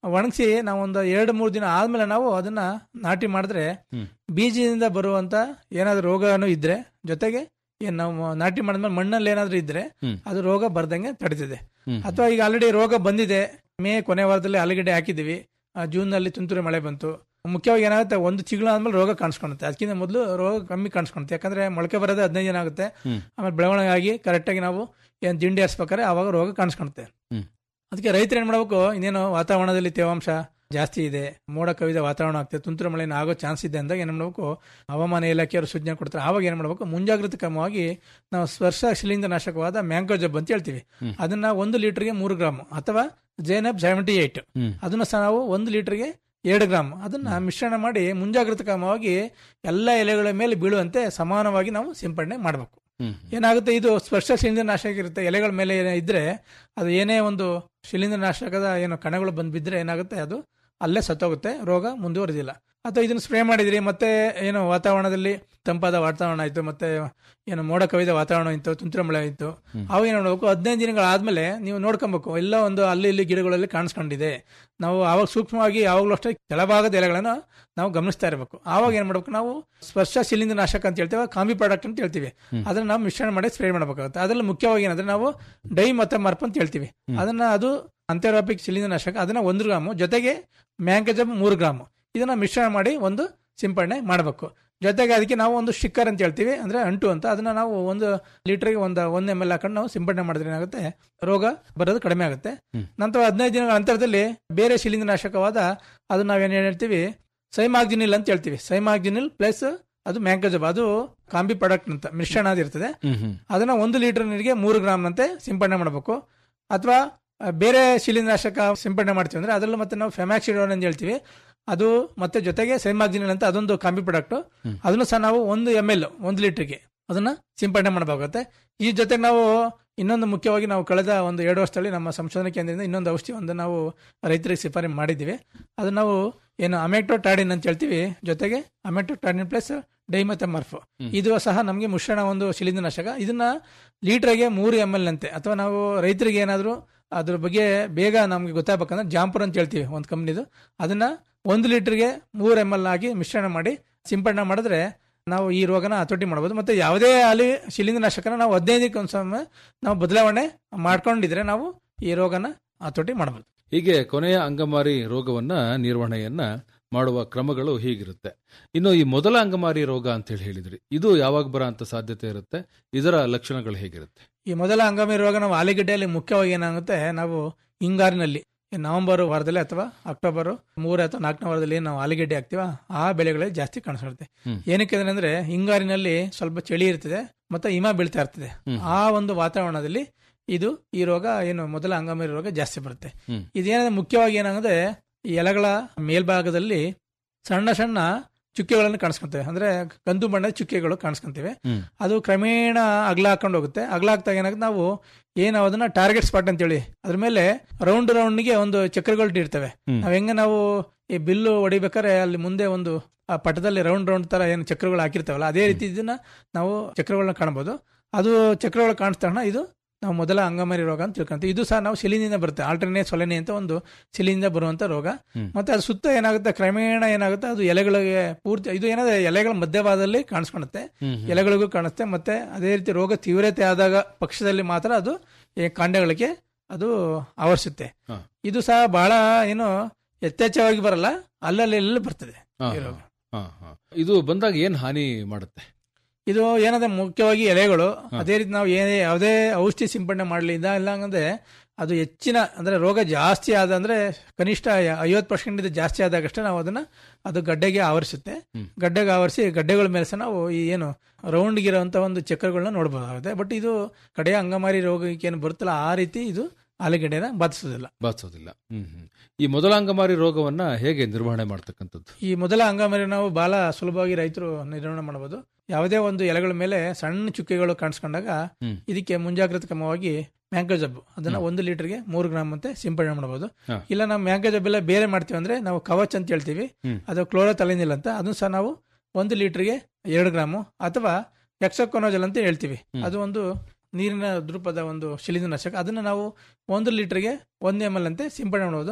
ಒಣಗಿಸಿ ನಾವು ಒಂದು ಎರಡು ಮೂರು ದಿನ ಆದ್ಮೇಲೆ ನಾವು ಅದನ್ನ ನಾಟಿ ಮಾಡಿದ್ರೆ ಬೀಜದಿಂದ ಬರುವಂತ ಏನಾದ್ರು ರೋಗನೂ ಇದ್ರೆ ಜೊತೆಗೆ ಏನ್ ನಾವು ನಾಟಿ ಮಾಡಿದ್ಮೇಲೆ ಮಣ್ಣಲ್ಲಿ ಏನಾದ್ರು ಇದ್ರೆ ಅದು ರೋಗ ಬರ್ದಂಗೆ ತಡಿತದೆ ಅಥವಾ ಈಗ ಆಲ್ರೆಡಿ ರೋಗ ಬಂದಿದೆ ಮೇ ಕೊನೆ ವಾರದಲ್ಲಿ ಆಲೂಗಡ್ಡೆ ಹಾಕಿದೀವಿ ಆ, ಜೂನ್ ನಲ್ಲಿ ತುಂತುರು ಮಳೆ ಬಂತು ಮುಖ್ಯವಾಗಿ ಏನಾಗುತ್ತೆ ಒಂದು ತಿಂಗಳು ಆದ್ಮೇಲೆ ರೋಗ ಕಾಣಿಸ್ಕೊಳುತ್ತೆ ಅದಕ್ಕಿಂತ ಮೊದಲು ರೋಗ ಕಮ್ಮಿ ಕಾಣಿಸ್ಕೊಳುತ್ತೆ ಯಾಕಂದ್ರೆ ಮೊಳಕೆ ಬರೋದೇ ಹದಿನೈದು ದಿನ ಆಗುತ್ತೆ ಆಮೇಲೆ ಬೆಳವಣಿಗೆ ಆಗಿ ಕರೆಕ್ಟಾಗಿ ನಾವು ಏನ್ ದಿಂಡಿ ಹರಿಸ್ಬೇಕಾದ್ರೆ ಆವಾಗ ರೋಗ ಕಾಣಿಸ್ಕೊಳುತ್ತೆ ಹ್ಮ್. ಅದಕ್ಕೆ ರೈತರು ಏನ್ ಮಾಡ್ಬೇಕು ಇನ್ನೇನು ವಾತಾವರಣದಲ್ಲಿ ತೇವಾಂಶ ಜಾಸ್ತಿ ಇದೆ ಮೋಡ ಕವಿದ ವಾತಾವರಣ ಆಗ್ತದೆ ತುಂತುರು ಮಳೆ ಆಗೋ ಚಾನ್ಸ್ ಇದೆ ಅಂದಾಗ ಏನ್ ಮಾಡ್ಬೇಕು ಹವಾಮಾನ ಇಲಾಖೆಯವರು ಸೂಚನೆ ಕೊಡ್ತಾರೆ ಆವಾಗ ಏನ್ ಮಾಡ್ಬೇಕು ಮುಂಜಾಗ್ರತಾ ಕ್ರಮವಾಗಿ ನಾವು ಸ್ಪರ್ಶ ಶಿಲಿಂದ ನಾಶಕವಾದ ಮ್ಯಾಂಗೋ ಜಬ್ ಅಂತ ಹೇಳ್ತೀವಿ ಅದನ್ನ ಒಂದು ಲೀಟರ್ಗೆ ಮೂರು ಗ್ರಾಮ್ ಅಥವಾ ಜೇನಬ್ ಸೆವೆಂಟಿ ಏಟ್ ಅದನ್ನ ಸಹ ನಾವು ಒಂದು ಲೀಟರ್ಗೆ ಎರಡು ಗ್ರಾಮ್ ಅದನ್ನ ಮಿಶ್ರಣ ಮಾಡಿ ಮುಂಜಾಗ್ರತಾ ಕ್ರಮವಾಗಿ ಎಲ್ಲ ಎಲೆಗಳ ಮೇಲೆ ಬೀಳುವಂತೆ ಸಮಾನವಾಗಿ ನಾವು ಸಿಂಪಡಣೆ ಮಾಡಬೇಕು ಏನಾಗುತ್ತೆ ಇದು ಸ್ಪರ್ಶ ಶಿಲೀಂಧ್ರ ನಾಶಕ ಇರುತ್ತೆ ಎಲೆಗಳ ಮೇಲೆ ಏನೇ ಇದ್ರೆ ಅದು ಏನೇ ಒಂದು ಶಿಲೀಂಧ್ರ ನಾಶಕದ ಏನು ಕಣಗಳು ಬಂದ್ ಬಿದ್ರೆ ಏನಾಗುತ್ತೆ ಅದು ಅಲ್ಲೇ ಸತ್ತೋಗುತ್ತೆ ರೋಗ ಮುಂದುವರೆದಿಲ್ಲ ಅಥವಾ ಇದನ್ನ ಸ್ಪ್ರೇ ಮಾಡಿದ್ರಿ ಮತ್ತೆ ಏನು ವಾತಾವರಣದಲ್ಲಿ ತಂಪಾದ ವಾತಾವರಣ ಆಯ್ತು ಮತ್ತೆ ಏನು ಮೋಡ ಕವಿದ ವಾತಾವರಣ ಇತ್ತು ತುಂತುರು ಮಳೆ ಇತ್ತು ಅವಾಗ ಏನ್ ಮಾಡ್ಬೇಕು ಹದಿನೈದು ದಿನಗಳಾದ್ಮೇಲೆ ನೀವು ನೋಡ್ಕೊಬೇಕು ಎಲ್ಲ ಒಂದು ಅಲ್ಲಿ ಇಲ್ಲಿ ಗಿಡಗಳಲ್ಲಿ ಕಾಣಿಸ್ಕೊಂಡಿದೆ ನಾವು ಆವಾಗ ಸೂಕ್ಷ್ಮವಾಗಿ ಯಾವಾಗಲೂ ಅಷ್ಟೇ ಕೆಳಭಾಗದ ಎಲೆಗಳನ್ನ ನಾವು ಗಮನಿಸ್ತಾ ಇರಬೇಕು ಆವಾಗ ಏನ್ ಮಾಡ್ಬೇಕು ನಾವು ಸ್ಪರ್ಶ ಶಿಲೀಂಧ್ರ ನಾಶಕ ಅಂತ ಹೇಳ್ತೇವೆ ಕಾಂಬಿ ಪ್ರಾಡಕ್ಟ್ ಅಂತ ಹೇಳ್ತೀವಿ ಅದನ್ನ ನಾವು ಮಿಶ್ರಣ ಮಾಡಿ ಸ್ಪ್ರೇ ಮಾಡಬೇಕಾಗುತ್ತೆ ಅದ್ರಲ್ಲಿ ಮುಖ್ಯವಾಗಿ ಏನಂದ್ರೆ ನಾವು ಡೈ ಮತ್ತೆ ಮರ್ಪ್ ಅಂತ ಹೇಳ್ತೀವಿ ಅದನ್ನ ಅದು ಅಂತೆರಾಪಿಕ್ ಶಿಲೀಂಧ್ರ ನಾಶಕ ಅದನ್ನ ಒಂದು ಗ್ರಾಮು ಜೊತೆಗೆ ಮ್ಯಾಂಕಜಬ್ ಮೂರು ಗ್ರಾಮು ಇದನ್ನ ಮಿಶ್ರಣ ಮಾಡಿ ಒಂದು ಸಿಂಪಡಣೆ ಮಾಡಬೇಕು ಜೊತೆಗೆ ಅದಕ್ಕೆ ನಾವು ಒಂದು ಸ್ಟಿಕ್ಕರ್ ಅಂತ ಹೇಳ್ತೀವಿ ಅಂದ್ರೆ ಅಂಟು ಅಂತ ಅದನ್ನ ನಾವು ಒಂದು ಲೀಟರ್ಗೆ ಒಂದು ಒಂದ್ ಎಮ್ ಎಲ್ ಹಾಕೊಂಡು ನಾವು ಸಿಂಪಡಣೆ ಮಾಡಿದ್ರೆ ಏನಾಗುತ್ತೆ ರೋಗ ಬರೋದು ಕಡಿಮೆ ಆಗುತ್ತೆ ನಂತರ ಹದಿನೈದು ದಿನಗಳ ಅಂತರದಲ್ಲಿ ಬೇರೆ ಶಿಲೀಂಧ್ರ ನಾಶಕವಾದ ಅದು ನಾವೇನ್ ಹೇಳ್ತೀವಿ ಸೈಮಾಗ್ಜಿನಿಲ್ ಅಂತ ಹೇಳ್ತೀವಿ ಸೈಮಾಗ್ಜಿನಿಲ್ ಪ್ಲಸ್ ಅದು ಮ್ಯಾಂಕಜಬ್ ಅದು ಕಾಂಬಿ ಪ್ರಾಡಕ್ಟ್ ಅಂತ ಮಿಶ್ರಣ ಅದಿರ್ತದೆ ಅದನ್ನ ಒಂದು ಲೀಟರ್ ನೀರಿಗೆ ಮೂರು ಗ್ರಾಮ್ ನಂತೆ ಸಿಂಪಡಣೆ ಮಾಡಬೇಕು ಅಥವಾ ಬೇರೆ ಶಿಲೀಂಧ್ರನಾಶಕ ಸಿಂಪಡಣೆ ಮಾಡ್ತೀವಿ ಅಂದ್ರೆ ಅದರಲ್ಲೂ ಮತ್ತೆ ನಾವು ಫೆಮ್ಯಾಕ್ಸಿಡೋನ್ ಅಂತ ಹೇಳ್ತೀವಿ ಅದು ಮತ್ತೆ ಜೊತೆಗೆ ಸೈಮಾಗ್ಜಿನಿಲ್ ಅಂತ ಅದೊಂದು ಕಾಂಬಿ ಪ್ರಾಡಕ್ಟ್ ಅದನ್ನು ಸಹ ನಾವು ಒಂದು ಎಮ್ ಎಲ್ ಒಂದು ಲೀಟರ್ಗೆ ಅದನ್ನ ಸಿಂಪಡಣೆ ಮಾಡಬೇಕಾಗುತ್ತೆ ಈ ಜೊತೆಗೆ ನಾವು ಇನ್ನೊಂದು ಮುಖ್ಯವಾಗಿ ನಾವು ಕಳೆದ ಒಂದು ಎರಡು ವರ್ಷದಲ್ಲಿ ನಮ್ಮ ಸಂಶೋಧನಾ ಕೇಂದ್ರದಿಂದ ಇನ್ನೊಂದು ಔಷಧಿ ಒಂದು ನಾವು ರೈತರಿಗೆ ಶಿಫಾರಸೆ ಮಾಡಿದ್ದೀವಿ ಅದು ನಾವು ಏನು ಅಮೆಕ್ಟೋಟಾಡಿನ್ ಅಂತ ಹೇಳ್ತೀವಿ ಜೊತೆಗೆ ಅಮೆಕ್ಟೋಟಾಡಿನ್ ಪ್ಲಸ್ ಡೈಮಥಮರ್ಫ್ ಇದು ಸಹ ನಮಗೆ ಮಿಶ್ರಣ ಒಂದು ಶಿಲೀಂಧ್ರನಾಶಕ ಇದನ್ನ ಲೀಟರ್ಗೆ ಮೂರು ಎಮ್ ಎಲ್ ಅಂತೆ ಅಥವಾ ನಾವು ರೈತರಿಗೆ ಏನಾದರೂ ಅದ್ರ ಬಗ್ಗೆ ಬೇಗ ನಮ್ಗೆ ಗೊತ್ತಾಗಬೇಕಂದ್ರೆ ಜಾಂಪುರ್ ಅಂತ ಹೇಳ್ತೀವಿ ಒಂದು ಕಂಪ್ನಿದು ಅದನ್ನ ಒಂದು ಲೀಟರ್ಗೆ ಮೂರು ಎಮ್ ಎಲ್ ಆಗಿ ಮಿಶ್ರಣ ಮಾಡಿ ಸಿಂಪಡಣೆ ಮಾಡಿದ್ರೆ ನಾವು ಈ ರೋಗನ ಹತೋಟಿ ಮಾಡಬಹುದು ಮತ್ತೆ ಯಾವುದೇ ಅಲ್ಲಿ ಶಿಲೀಂಧ್ರನಾಶಕನ ನಾವು ಹದಿನೈದಕ್ಕೆ ಒಂದ್ಸಲ ನಾವು ಬದಲಾವಣೆ ಮಾಡ್ಕೊಂಡಿದ್ರೆ ನಾವು ಈ ರೋಗನ ಹತೋಟಿ ಮಾಡಬಹುದು ಹೀಗೆ ಕೊನೆಯ ಅಂಗಮಾರಿ ರೋಗವನ್ನ ನಿರ್ವಹಣೆಯನ್ನ ಮಾಡುವ ಕ್ರಮಗಳು ಹೀಗಿರುತ್ತೆ ಇನ್ನು ಈ ಮೊದಲ ಅಂಗಮಾರಿ ರೋಗ ಅಂತ ಹೇಳಿ ಹೇಳಿದ್ರಿ ಇದು ಯಾವಾಗ ಬರೋ ಅಂತ ಸಾಧ್ಯತೆ ಇರುತ್ತೆ ಇದರ ಲಕ್ಷಣಗಳು ಹೇಗಿರುತ್ತೆ ಈ ಮೊದಲ ಹಂಗಾಮಿ ರೋಗ ನಾವು ಆಲೂಗೆಡ್ಡೆಯಲ್ಲಿ ಮುಖ್ಯವಾಗಿ ಏನಾಗುತ್ತೆ ನಾವು ಹಿಂಗಾರಿನಲ್ಲಿ ಈ ನವೆಂಬರ್ ವಾರದಲ್ಲಿ ಅಥವಾ ಅಕ್ಟೋಬರ್ ಮೂರೇ ಅಥವಾ ನಾಲ್ಕನೇ ವಾರದಲ್ಲಿ ಏನ್ ನಾವು ಆಲೂಗೆಡ್ಡೆ ಹಾಕ್ತಿವ ಆ ಬೆಳೆಗಳಲ್ಲಿ ಜಾಸ್ತಿ ಕಾಣಿಸ್ಕೊಳುತ್ತೆ ಏನಕ್ಕೆ ಅಂದ್ರೆ ಹಿಂಗಾರಿನಲ್ಲಿ ಸ್ವಲ್ಪ ಚಳಿ ಇರ್ತದೆ ಮತ್ತೆ ಹಿಮ ಬೀಳ್ತಾ ಇರ್ತದೆ ಆ ಒಂದು ವಾತಾವರಣದಲ್ಲಿ ಇದು ಈ ರೋಗ ಏನು ಮೊದಲ ಹಂಗಾಮಿ ರೋಗ ಜಾಸ್ತಿ ಬರುತ್ತೆ ಇದೇನಂದ್ರೆ ಮುಖ್ಯವಾಗಿ ಏನಾಗುತ್ತೆ ಈ ಎಲೆಗಳ ಮೇಲ್ಭಾಗದಲ್ಲಿ ಸಣ್ಣ ಸಣ್ಣ ಚುಕ್ಕೆಗಳನ್ನು ಕಾಣಿಸ್ಕೊಂತೇವೆ ಅಂದ್ರೆ ಕಂದು ಬಣ್ಣದ ಚುಕ್ಕೆಗಳು ಕಾಣಿಸ್ಕೊಂತೇವೆ ಅದು ಕ್ರಮೇಣ ಅಗಲ ಹಾಕೊಂಡು ಹೋಗುತ್ತೆ ಅಗಲ ಆಗ್ತಾ ಏನಾಗುತ್ತೆ ನಾವು ಏನು ಅದನ್ನ ಟಾರ್ಗೆಟ್ ಸ್ಪಾಟ್ ಅಂತೇಳಿ ಅದ್ರ ಮೇಲೆ ರೌಂಡ್ ರೌಂಡ್ ಗೆ ಒಂದು ಚಕ್ರಗಳು ಇರ್ತವೆ ನಾವ್ ಹೆಂಗ ನಾವು ಈ ಬಿಲ್ಲು ಹೊಡಿಬೇಕಾದ್ರೆ ಅಲ್ಲಿ ಮುಂದೆ ಒಂದು ಆ ಪಟದಲ್ಲಿ ರೌಂಡ್ ರೌಂಡ್ ತರ ಏನು ಚಕ್ರಗಳು ಹಾಕಿರ್ತಾವಲ್ಲ ಅದೇ ರೀತಿ ಇದನ್ನ ನಾವು ಚಕ್ರಗಳನ್ನ ಕಾಣಬಹುದು ಅದು ಚಕ್ರಗಳು ಕಾಣಿಸ್ತಾ ಇದು ನಾವು ಮೊದಲ ಅಂಗಮಾರಿ ರೋಗ ಅಂತ ತಿಳ್ಕೊಂತೀವಿ ಇದು ಸಹ ನಾವು ಶಿಲಿನಿಂದ ಬರುತ್ತೆ ಆಲ್ಟರ್ನೇಟ್ ಸೊಲೆನೆ ಅಂತ ಒಂದು ಶಿಲಿನಿಂದ ಬರುವಂತ ರೋಗ ಮತ್ತೆ ಅದು ಸುತ್ತ ಏನಾಗುತ್ತೆ ಕ್ರಮೇಣ ಏನಾಗುತ್ತೆ ಅದು ಎಲೆಗಳಿಗೆ ಪೂರ್ತಿ ಇದು ಏನಾದ್ರೆ ಎಲೆಗಳ ಮಧ್ಯಭಾಗದಲ್ಲಿ ಕಾಣಿಸ್ಕೊಳುತ್ತೆ ಎಲೆಗಳಿಗೂ ಕಾಣಿಸುತ್ತೆ ಮತ್ತೆ ಅದೇ ರೀತಿ ರೋಗ ತೀವ್ರತೆ ಆದಾಗ ಪಕ್ಷದಲ್ಲಿ ಮಾತ್ರ ಅದು ಈ ಕಾಂಡಗಳಿಗೆ ಅದು ಆವರಿಸುತ್ತೆ ಹಾ. ಇದು ಸಹ ಬಹಳ ಏನು ಯಥೇಚ್ಛವಾಗಿ ಬರಲ್ಲ ಅಲ್ಲಲ್ಲಿ ಎಲ್ಲ ಬರ್ತದೆ ಹಾ, ಈ ರೋಗ. ಹಾ, ಹಾ. ಇದು ಬಂದಾಗ ಏನ್ ಹಾನಿ ಮಾಡುತ್ತೆ ಇದು ಏನಂದ್ರೆ ಮುಖ್ಯವಾಗಿ ಎಲೆಗಳು ಅದೇ ರೀತಿ ನಾವು ಏನೇ ಯಾವುದೇ ಔಷಧಿ ಸಿಂಪಡಣೆ ಮಾಡಲಿಲ್ಲ ಇಲ್ಲ ಅಂದ್ರೆ ಅದು ಹೆಚ್ಚಿನ ಅಂದ್ರೆ ರೋಗ ಜಾಸ್ತಿ ಆದ ಅಂದ್ರೆ ಕನಿಷ್ಠ ಐವತ್ತು ಪರ್ಸೆಂಟ್ ಇದು ಜಾಸ್ತಿ ಆದಾಗಷ್ಟೇ ನಾವು ಅದನ್ನ ಅದು ಗಡ್ಡೆಗೆ ಆವರಿಸುತ್ತೆ ಗಡ್ಡೆಗೆ ಆವರಿಸಿ ಗಡ್ಡೆಗಳ ಮೇಲೆ ಸಹ ನಾವು ಈ ಏನು ರೌಂಡ್ ಇರುವಂತ ಒಂದು ಚಕ್ರಗಳನ್ನ ನೋಡಬಹುದಾಗುತ್ತೆ ಬಟ್ ಇದು ಕಡೆಯ ಅಂಗಮಾರಿ ರೋಗಕ್ಕೆ ಏನು ಬರುತ್ತಲ್ಲ ಆ ರೀತಿ ಇದು ಆಲೂಗಡ್ಡೆನ ಬಾಧಿಸೋದಿಲ್ಲ ಬಾಧಿಸೋದಿಲ್ಲ ಹ್ಮ್ ಹ್ಮ್. ಈ ಮೊದಲ ಅಂಗಮಾರಿ ರೋಗವನ್ನ ಹೇಗೆ ನಿರ್ವಹಣೆ ಮಾಡ್ತಕ್ಕಂಥದ್ದು ಈ ಮೊದಲ ಹಂಗಾಮಲ್ಲಿ ನಾವು ಬಹಳ ಸುಲಭವಾಗಿ ರೈತರು ನಿರ್ವಹಣೆ ಮಾಡಬಹುದು ಯಾವುದೇ ಒಂದು ಎಲೆಗಳ ಮೇಲೆ ಸಣ್ಣ ಚುಕ್ಕೆಗಳು ಕಾಣಿಸ್ಕೊಂಡಾಗ ಹ್ಮ್. ಇದಕ್ಕೆ ಮುಂಜಾಗ್ರತಾ ಕ್ರಮವಾಗಿ ಮ್ಯಾಂಗೋ ಜಬ್ಬು ಅದನ್ನ ಒಂದು ಲೀಟರ್ಗೆ ಮೂರು ಗ್ರಾಮ್ ಅಂತೆ ಸಿಂಪಡಣೆ ಮಾಡಬಹುದು ಹಾ. ಇಲ್ಲ ನಾವು ಮ್ಯಾಂಗೋ ಜಬ್ ಎಲ್ಲ ಬೇರೆ ಮಾಡ್ತೀವಿ ಅಂದ್ರೆ ನಾವು ಕವಚ್ ಅಂತ ಹೇಳ್ತೀವಿ ಹ್ಮ್. ಅದು ಕ್ಲೋರೋ ತಲೆನಿಲ್ ಅಂತ ಅದನ್ನು ಸಹ ನಾವು ಒಂದು ಲೀಟರ್ಗೆ ಎರಡು ಗ್ರಾಮು ಅಥವಾ ಎಕ್ಸೋಕೊನೋಜಲ್ ಅಂತ ಹೇಳ್ತೀವಿ ಅದು ಒಂದು ನೀರಿನ ದ್ರೂಪದ ಒಂದು ಶಿಲೀಂಧ್ರನಾಶಕ ಅದನ್ನ ನಾವು ಒಂದು ಲೀಟರ್ಗೆ ಒಂದು ಎಮ್ ಎಲ್ ಅಂತೆ ಸಿಂಪಡಣೆ ಮಾಡಬಹುದು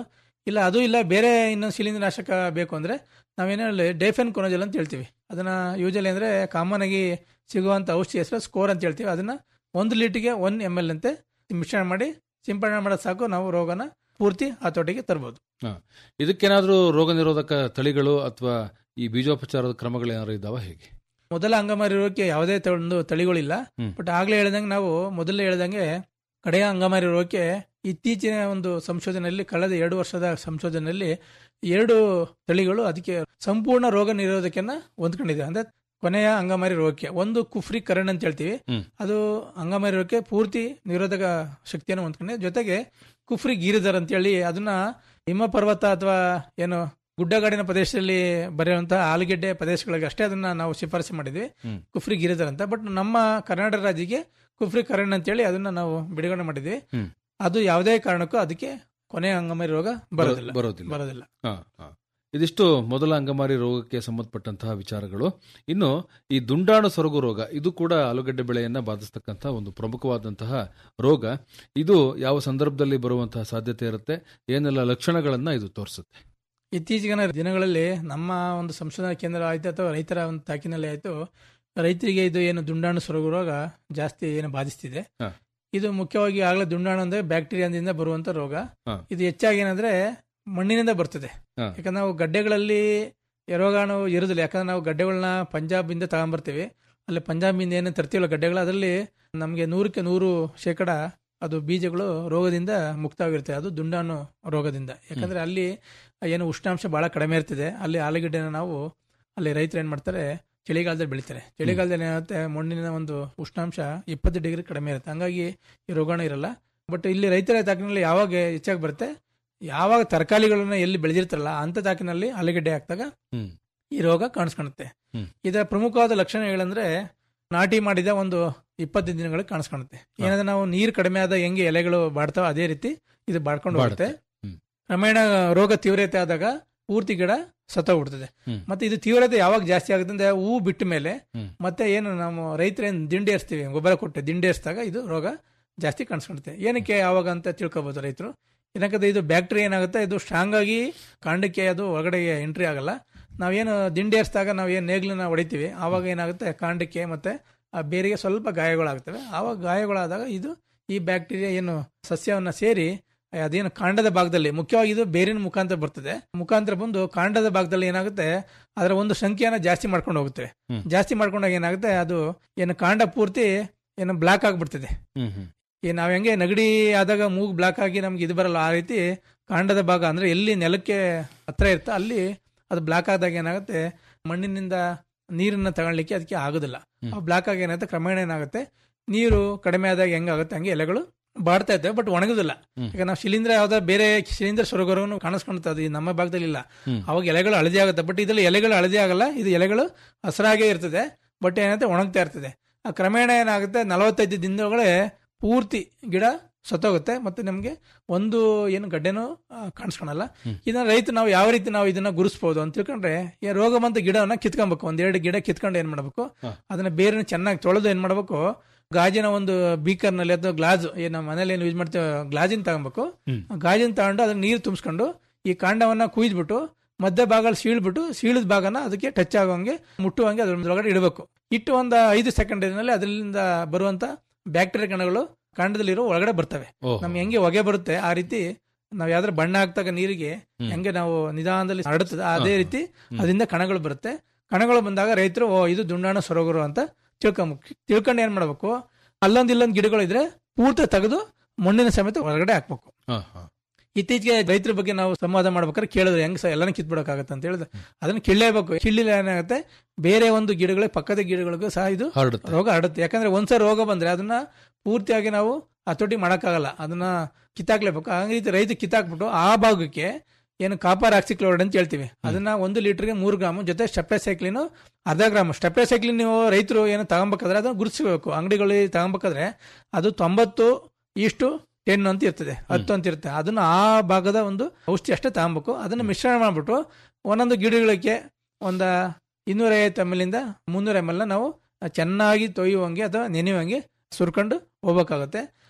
ಇಲ್ಲ ಅದು ಇಲ್ಲ ಬೇರೆ ಇನ್ನೊಂದು ಶಿಲೀಂಧ್ರನಾಶಕ ಬೇಕು ಅಂದ್ರೆ ನಾವೇನಲ್ಲಿ ಡೇಫೆನ್ ಕೊನೋಜಲ್ ಅಂತ ಹೇಳ್ತೀವಿ ಅದನ್ನ ಯೂಜಲಿ ಅಂದ್ರೆ ಕಾಮನ್ ಆಗಿ ಸಿಗುವಂತ ಔಷಧಿ ಹೆಸರು ಸ್ಕೋರ್ ಅಂತ ಹೇಳ್ತೀವಿ ಅದನ್ನ ಒಂದು ಲೀಟರ್ಗೆ ಒನ್ ಎಮ್ ಎಲ್ ಅಂತೆ ಮಿಶ್ರಣ ಮಾಡಿ ಸಿಂಪಡಣೆ ಮಾಡೋದು ಸಾಕು ನಾವು ರೋಗನ ಪೂರ್ತಿ ಹತೋಟಿಗೆ ತರಬಹುದು ಇದಕ್ಕೇನಾದ್ರೂ ರೋಗ ನಿರೋಧಕ ತಳಿಗಳು ಅಥವಾ ಈ ಬೀಜೋಪಚಾರದ ಕ್ರಮಗಳು ಏನಾದ್ರು ಇದಾವ ಹೇಗೆ ಮೊದಲ ಅಂಗಮಾರಿ ರೋಗಕ್ಕೆ ಯಾವುದೇ ತ- ಒಂದು ತಳಿಗಳಿಲ್ಲ ಹ್ಮ್. ಬಟ್ ಆಗ್ಲೇ ಹೇಳ್ದಂಗೆ ನಾವು ಮೊದಲೇ ಹೇಳ್ದಂಗೆ ಕಡೆಯ ಅಂಗಮಾರಿ ರೋಗಕ್ಕೆ ಇತ್ತೀಚಿನ ಒಂದು ಸಂಶೋಧನೆಯಲ್ಲಿ ಕಳೆದ ಎರಡು ವರ್ಷದ ಸಂಶೋಧನೆಯಲ್ಲಿ ಎರಡು ತಳಿಗಳು ಅದಕ್ಕೆ ಸಂಪೂರ್ಣ ರೋಗ ನಿರೋಧಕನ್ನ ಹೊಂದ್ಕೊಂಡಿದೆ ಅಂದ್ರೆ ಕೊನೆಯ ಅಂಗಮಾರಿ ರೋಗಕ್ಕೆ ಒಂದು ಕುಫ್ರಿ ಕರಣ್ ಅಂತ ಹೇಳ್ತೀವಿ ಹ್ಮ್. ಅದು ಅಂಗಮಾರಿ ರೋಗಕ್ಕೆ ಪೂರ್ತಿ ನಿರೋಧಕ ಶಕ್ತಿಯನ್ನು ಹೊಂದ್ಕೊಂಡಿದೆ ಜೊತೆಗೆ ಕುಫ್ರಿ ಗೀರಿದರ್ ಅಂತ ಹೇಳಿ ಅದನ್ನ ಹಿಮ ಪರ್ವತ ಅಥವಾ ಏನು ಗುಡ್ಡಗಾಡಿನ ಪ್ರದೇಶದಲ್ಲಿ ಬರೆಯುವಂತಹ ಆಲೂಗೆಡ್ಡೆ ಪ್ರದೇಶಗಳಿಗೆ ಅಷ್ಟೇ ಅದನ್ನ ನಾವು ಶಿಫಾರಸು ಮಾಡಿದ್ವಿ ಹ್ಮ್. ಕುಫ್ರಿ ಗಿರಿದರ್ ಅಂತ ಬಟ್ ನಮ್ಮ ಕರ್ನಾಟಕ ರಾಜ್ಯಕ್ಕೆ ಕುಫ್ರಿ ಕರಣ್ ಅಂತೇಳಿ ಅದನ್ನ ನಾವು ಬಿಡುಗಡೆ ಮಾಡಿದ್ವಿ ಹ್ಮ್. ಅದು ಯಾವುದೇ ಕಾರಣಕ್ಕೂ ಅದಕ್ಕೆ ಕೊನೆಯ ಅಂಗಮಾರಿ ರೋಗ ಬರೋದಿಲ್ಲ ಬರೋದಿಲ್ಲ ಬರೋದಿಲ್ಲ ಹಾ, ಹಾ. ಇದಿಷ್ಟು ಮೊದಲ ಅಂಗಮಾರಿ ರೋಗಕ್ಕೆ ಸಂಬಂಧಪಟ್ಟಂತಹ ವಿಚಾರಗಳು ಇನ್ನು ಈ ದುಂಡಾಣು ಸೊರಗು ರೋಗ ಇದು ಕೂಡ ಆಲೂಗಡ್ಡೆ ಬೆಳೆಯನ್ನ ಬಾಧಿಸ್ತಕ್ಕಂತಹ ಒಂದು ಪ್ರಮುಖವಾದಂತಹ ರೋಗ ಇದು ಯಾವ ಸಂದರ್ಭದಲ್ಲಿ ಬರುವಂತಹ ಸಾಧ್ಯತೆ ಇರುತ್ತೆ ಏನೆಲ್ಲ ಲಕ್ಷಣಗಳನ್ನ ಇದು ತೋರಿಸುತ್ತೆ ಇತ್ತೀಚಿನ ದಿನಗಳಲ್ಲಿ ನಮ್ಮ ಒಂದು ಸಂಶೋಧನಾ ಕೇಂದ್ರ ಆಯ್ತು ಅಥವಾ ರೈತರ ಒಂದು ತಾಕಿನಲ್ಲಿ ಆಯ್ತು ರೈತರಿಗೆ ಇದು ಏನು ದುಂಡಾಣು ಸೊರಗು ರೋಗ ಜಾಸ್ತಿ ಏನು ಬಾಧಿಸ್ತಿದೆ ಹಾ. ಇದು ಮುಖ್ಯವಾಗಿ ಆಗಲೇ ದುಂಡಾಣು ಅಂದ್ರೆ ಬ್ಯಾಕ್ಟೀರಿಯಾದಿಂದ ಬರುವಂತ ರೋಗ ಹಾ. ಇದು ಹೆಚ್ಚಾಗಿ ಏನಂದ್ರೆ ಮಣ್ಣಿನಿಂದ ಬರ್ತದೆ ಹಾ. ಯಾಕಂದ್ರೆ ನಾವು ಗಡ್ಡೆಗಳಲ್ಲಿ ರೋಗಾಣು ಇರುದಿಲ್ಲ ಯಾಕಂದ್ರೆ ನಾವು ಗಡ್ಡೆಗಳನ್ನ ಪಂಜಾಬ್ ಇಂದ ತಗೊಂಡ್ಬರ್ತೀವಿ ಅಲ್ಲಿ ಪಂಜಾಬ್ ಇಂದ ಏನೇನು ತರ್ತೀವಲ್ಲ ಗಡ್ಡೆಗಳು ಅದರಲ್ಲಿ ನಮಗೆ ನೂರಕ್ಕೆ ನೂರು ಶೇಕಡ ಅದು ಬೀಜಗಳು ರೋಗದಿಂದ ಮುಕ್ತವಾಗಿರ್ತದೆ ಅದು ದುಂಡಾಣು ರೋಗದಿಂದ ಯಾಕಂದ್ರೆ ಅಲ್ಲಿ ಏನು ಉಷ್ಣಾಂಶ ಬಹಳ ಕಡಿಮೆ ಇರ್ತದೆ ಅಲ್ಲಿ ಆಲೂಗಡ್ಡೆನ ನಾವು ಅಲ್ಲಿ ರೈತರು ಏನ್ ಮಾಡ್ತಾರೆ ಚಳಿಗಾಲದಲ್ಲಿ ಬೆಳಿತಾರೆ ಚಳಿಗಾಲದಲ್ಲಿ ಏನಾಗುತ್ತೆ ಮಣ್ಣಿನ ಒಂದು ಉಷ್ಣಾಂಶ ಇಪ್ಪತ್ತು ಡಿಗ್ರಿ ಕಡಿಮೆ ಇರುತ್ತೆ ಹಂಗಾಗಿ ಈ ರೋಗಾಣು ಇರಲ್ಲ ಬಟ್ ಇಲ್ಲಿ ರೈತರ ತಾಕಿನಲ್ಲಿ ಯಾವಾಗ ಹೆಚ್ಚಾಗಿ ಬರುತ್ತೆ ಯಾವಾಗ ತರಕಾರಿಗಳನ್ನ ಎಲ್ಲಿ ಬೆಳೆದಿರ್ತಾರಲ್ಲ ಅಂತ ತಾಕಿನಲ್ಲಿ ಆಲೂಗಡ್ಡೆ ಹಾಕಿದಾಗ ಹ್ಮ್. ಈ ರೋಗ ಕಾಣಿಸ್ಕೊಳುತ್ತೆ ಹ್ಮ್. ಇದರ ಪ್ರಮುಖವಾದ ಲಕ್ಷಣಗಳಂದ್ರೆ ನಾಟಿ ಮಾಡಿದ ಒಂದು ಇಪ್ಪತ್ತು ದಿನಗಳಿಗೆ ಕಾಣಿಸ್ಕೊಳುತ್ತೆ ಏನಂದ್ರೆ ನಾವು ನೀರು ಕಡಿಮೆ ಆದ ಹೆಂಗೆ ಎಲೆಗಳು ಬಾಡ್ತಾವ ಅದೇ ರೀತಿ ಇದು ಬಾಡ್ಕೊಂಡು ಹೋಗುತ್ತೆ ಬಾಡುತ್ತೆ. ಹ್ಮ್. ಕ್ರಮೇಣ ರೋಗ ತೀವ್ರತೆ ಆದಾಗ ಪೂರ್ತಿ ಗಿಡ ಸತ್ತೋಗ್ಬಿಡ್ತದೆ ಹ್ಮ್. ಮತ್ತೆ ಇದು ತೀವ್ರತೆ ಯಾವಾಗ ಜಾಸ್ತಿ ಆಗುತ್ತೆ ಅಂದ್ರೆ ಹೂ ಬಿಟ್ಟ ಮೇಲೆ ಹ್ಮ್. ಮತ್ತೆ ಏನು ನಾವು ರೈತರೇನು ದಿಂಡಿ ಏರಿಸ್ತೀವಿ ಗೊಬ್ಬರ ಕೊಟ್ಟು ದಿಂಡಿ ಏರಿಸಿದಾಗ ಇದು ರೋಗ ಜಾಸ್ತಿ ಕಾಣಿಸ್ಕೊಳುತ್ತೆ ಏನಕ್ಕೆ ಯಾವಾಗ ಅಂತ ತಿಳ್ಕೊಬಹುದು ರೈತರು ಏನಕ್ಕಂದ್ರೆ ಇದು ಬ್ಯಾಕ್ಟೀರಿಯಾ ಏನಾಗುತ್ತೆ ಇದು ಸ್ಟ್ರಾಂಗ್ ಆಗಿ ಕಾಂಡಕ್ಕೆ ಅದು ಒಳಗಡೆ ಎಂಟ್ರಿ ಆಗಲ್ಲ ನಾವೇನು ದಿಂಡಿ ಏರಿಸಿದಾಗ ನಾವು ಏನು ನೇಗ್ಲನ್ನ ಹೊಡಿತೀವಿ ಆವಾಗ ಏನಾಗುತ್ತೆ ಕಾಂಡಕ್ಕೆ ಮತ್ತೆ ಆ ಬೇರಿಗೆ ಸ್ವಲ್ಪ ಗಾಯಗಳಾಗ್ತವೆ ಆವಾಗ ಗಾಯಗಳಾದಾಗ ಇದು ಈ ಬ್ಯಾಕ್ಟೀರಿಯಾ ಏನು ಸಸ್ಯವನ್ನ ಸೇರಿ ಅದೇನು ಕಾಂಡದ ಭಾಗದಲ್ಲಿ ಮುಖ್ಯವಾಗಿ ಇದು ಬೇರಿನ ಮುಖಾಂತರ ಬರ್ತದೆ ಮುಖಾಂತರ ಬಂದು ಕಾಂಡದ ಭಾಗದಲ್ಲಿ ಏನಾಗುತ್ತೆ ಅದರ ಒಂದು ಸಂಖ್ಯೆಯನ್ನ ಜಾಸ್ತಿ ಮಾಡ್ಕೊಂಡು ಹೋಗುತ್ತೆ ಹ್ಮ್. ಜಾಸ್ತಿ ಮಾಡ್ಕೊಂಡಾಗ ಏನಾಗುತ್ತೆ ಅದು ಏನು ಕಾಂಡ ಪೂರ್ತಿ ಏನು ಬ್ಲಾಕ್ ಆಗ್ಬಿಡ್ತದೆ ಹ್ಮ್ ಹ್ಮ್ ಈ ನಾವ್ ಹೆಂಗೆ ನಗಡಿ ಆದಾಗ ಮೂಗ್ ಬ್ಲಾಕ್ ಆಗಿ ನಮ್ಗೆ ಇದು ಬರಲ್ಲ ಆ ರೀತಿ ಕಾಂಡದ ಭಾಗ ಅಂದ್ರೆ ಎಲ್ಲಿ ನೆಲಕ್ಕೆ ಹತ್ರ ಇರುತ್ತೆ ಅಲ್ಲಿ ಅದು ಬ್ಲಾಕ್ ಆದಾಗ ಏನಾಗುತ್ತೆ ಮಣ್ಣಿನಿಂದ ನೀರನ್ನ ತಗೊಳ್ಳಿಕ್ಕೆ ಅದಕ್ಕೆ ಆಗೋದಿಲ್ಲ ಹ್ಮ್. ಆ ಬ್ಲಾಕ್ ಆಗಿ ಏನಾಗುತ್ತೆ ಕ್ರಮೇಣ ಏನಾಗುತ್ತೆ ನೀರು ಕಡಿಮೆ ಆದಾಗ ಹೆಂಗಾಗುತ್ತೆ ಹಂಗೆ ಎಲೆಗಳು ಬಾಡ್ತಾ ಇರ್ತವೆ ಬಟ್ ಒಣಗುದಿಲ್ಲ ಹ್ಮ್. ಈಗ ನಾವು ಶಿಲೀಂಧ್ರ ಯಾವ್ದೋ ಬೇರೆ ಶಿಲೀಂಧ್ರ ಸೊರಗರವನ್ನು ಕಾಣಿಸ್ಕೊಳ್ತಾ ಅದು ಈ ನಮ್ಮ ಭಾಗದಲ್ಲಿ ಇಲ್ಲ ಹ್ಮ್. ಅವಾಗ ಎಲೆಗಳು ಹಳದಿ ಆಗುತ್ತೆ ಬಟ್ ಇದ್ರಲ್ಲಿ ಎಲೆಗಳು ಹಳದಿ ಆಗಲ್ಲ ಇದು ಎಲೆಗಳು ಹಸಿರಾಗೇ ಇರ್ತದೆ ಬಟ್ ಏನಾಗುತ್ತೆ ಒಣಗ್ತಾ ಇರ್ತದೆ ಆ ಕ್ರಮೇಣ ಏನಾಗುತ್ತೆ ನಲವತ್ತೈದು ದಿನದೊಳಗಡೆ ಪೂರ್ತಿ ಗಿಡ ಸತ್ತೋಗುತ್ತೆ ಮತ್ತೆ ನಮಗೆ ಒಂದು ಏನು ಗಡ್ಡೆನೂ ಆ, ಕಾಣಿಸ್ಕೊಳಲ್ಲ ಹ್ಮ್. ಇದನ್ನ ರೈತ ನಾವು ಯಾವ ರೀತಿ ನಾವು ಇದನ್ನ ಗುರುಸ್ಬೋದು ಅಂತ ತಿಳ್ಕೊಂಡ್ರೆ ಈ ರೋಗ ಬಂತ ಗಿಡವನ್ನ ಕಿತ್ಕೊಬೇಕು ಒಂದೆರಡು ಗಿಡ ಕಿತ್ಕೊಂಡು ಏನ್ ಮಾಡ್ಬೇಕು ಹಾ. ಅದನ್ನ ಬೇರೆ ಚೆನ್ನಾಗಿ ತೊಳೆದು ಏನ್ ಮಾಡ್ಬೇಕು ಗಾಜಿನ ಒಂದು ಬೀಕರ್ ನಲ್ಲಿ ಅಥವಾ ಗ್ಲಾಸ್ ಏನ್ ನಾವು ಮನೇಲಿ ಏನು ಯೂಸ್ ಮಾಡ್ತೇವೆ ಗ್ಲಾಜಿನ ತಗೊಬೇಕು ಹ್ಮ್. ಆ ಗಾಜಿನ ತಗೊಂಡು ಅದನ್ನ ನೀರು ತುಂಬಿಸ್ಕೊಂಡು ಈ ಕಾಂಡವನ್ನ ಕುಯ್ದ್ಬಿಟ್ಟು ಮಧ್ಯ ಭಾಗ ಸೀಳ್ಬಿಟ್ಟು ಸೀಳಿದ ಭಾಗನ ಅದಕ್ಕೆ ಟಚ್ ಆಗೋಂಗೆ ಮುಟ್ಟುವಂಗೆ ಅದ್ರೊಳಗಡೆ ಇಡಬೇಕು ಇಟ್ಟು ಒಂದು ಐದು ಸೆಕೆಂಡಿನಲ್ಲಿ ಅದರಿಂದ ಬರುವಂತ ಬ್ಯಾಕ್ಟೀರಿಯಾ ಕಣಗಳು ಕಾಂಡದಲ್ಲಿರೋ ಒಳಗಡೆ ಬರ್ತವೆ ಓಹೋ. ನಮ್ಗೆ ಹೆಂಗೆ ಹೊಗೆ ಬರುತ್ತೆ ಆ ರೀತಿ ನಾವ್ ಯಾವ್ದಾರ ಬಣ್ಣ ಹಾಕ್ದಾಗ ನೀರಿಗೆ ಹ್ಮ್. ಹೆಂಗೆ ನಾವು ನಿಧಾನದಲ್ಲಿ ಹರಡುತ್ತದೆ ಅದೇ ಹಾ, ರೀತಿ ಹ್ಮ್. ಅದರಿಂದ ಕಣಗಳು ಬರುತ್ತೆ ಕಣಗಳು ಬಂದಾಗ ರೈತರು ಓ ಇದು ದುಂಡಾಣ ಸೊರಗುರು ಅಂತ ತಿಳ್ಕೊಂಬೇಕು ತಿಳ್ಕೊಂಡು ಏನ್ ಮಾಡ್ಬೇಕು ಅಲ್ಲೊಂದ್ ಇಲ್ಲೊಂದ್ ಗಿಡಗಳು ಇದ್ರೆ ಪೂರ್ತಿ ತೆಗೆದು ಮಣ್ಣಿನ ಸಮೇತ ಹೊರಗಡೆ ಹಾಕ್ಬೇಕು ಹಾ, ಹಾ. ಇತ್ತೀಚೆಗೆ ರೈತರ ಬಗ್ಗೆ ನಾವು ಸಂವಾದ ಮಾಡ್ಬೇಕಾದ್ರೆ ಕೇಳಿದ್ರೆ ಹೆಂಗ್ ಸಹ ಎಲ್ಲಾನು ಕಿತ್ಬಿಡಕ್ಕಾಗತ್ತೆ ಅಂತ ಹೇಳಿದ್ರೆ ಅದನ್ನ ಕಿಳ್ಳೇಬೇಕು ಕಿಳ್ಳಿಲ್ಲ ಏನಾಗುತ್ತೆ ಬೇರೆ ಒಂದು ಗಿಡಗಳ ಪಕ್ಕದ ಗಿಡಗಳಿಗೂ ಸಹ ಇದು ಹರಡುತ್ತೆ ರೋಗ ಹರಡುತ್ತೆ ಯಾಕಂದ್ರೆ ಒಂದ್ಸಲ ರೋಗ ಬಂದ್ರೆ ಅದನ್ನ ಪೂರ್ತಿಯಾಗಿ ನಾವು ಹತೋಟಿ ಮಾಡಕ್ಕಾಗಲ್ಲ ಅದನ್ನ ಕಿತ್ತಾಕ್ಲೇಬೇಕು ಆ ರೀತಿ ರೈತ ಕಿತ್ತಾಕ್ಬಿಟ್ಟು ಆ ಭಾಗಕ್ಕೆ ಏನು ಕಾಪರ್ ಆಕ್ಸಿಕ್ಲೋರೈಡ್ ಅಂತ ಹೇಳ್ತೀವಿ ಅದನ್ನ ಒಂದು ಲೀಟರ್ಗೆ ಮೂರು ಗ್ರಾಮ್ ಜೊತೆ ಸ್ಟೆಪ್ಟೈಸೈಕ್ಲಿನ್ ಅರ್ಧ ಗ್ರಾಮ್ ಸ್ಟೆಪ್ಟೈಸೈಕ್ಲಿನ್ ನೀವು ರೈತರು ಏನು ತಗೊಬೇಕಾದ್ರೆ ಅದನ್ನ ಗುರುತಿಸಬೇಕು ಅಂಗಡಿಗಳಲ್ಲಿ ತಗೊಬೇಕಾದ್ರೆ ಅದು ತೊಂಬತ್ತು ಇಷ್ಟು ಟೆನ್ ಅಂತ ಇರ್ತದೆ ಹತ್ತು ಅಂತ ಇರುತ್ತೆ ಅದನ್ನ ಆ ಭಾಗದ ಒಂದು ಔಷಧಿ ಅಷ್ಟೇ ತಗೊಬೇಕು ಅದನ್ನ ಮಿಶ್ರಣ ಮಾಡ್ಬಿಟ್ಟು ಒಂದೊಂದು ಗಿಡಗಳಿಗೆ ಒಂದ ಇನ್ನೂರ ಐವತ್ತು ಎಮ್ ಎಲ್ ಇಂದ ಮುನ್ನೂರ ಎಮ್ ಎಲ್ ನಾವು ಚೆನ್ನಾಗಿ ತೊಯ್ಯುವಂಗೆ ಅಥವಾ ನೆನೆಯುವಂಗೆ ಸುರ್ಕೊಂಡು ಹೋಗ್ಬೇಕಾಗುತ್ತೆ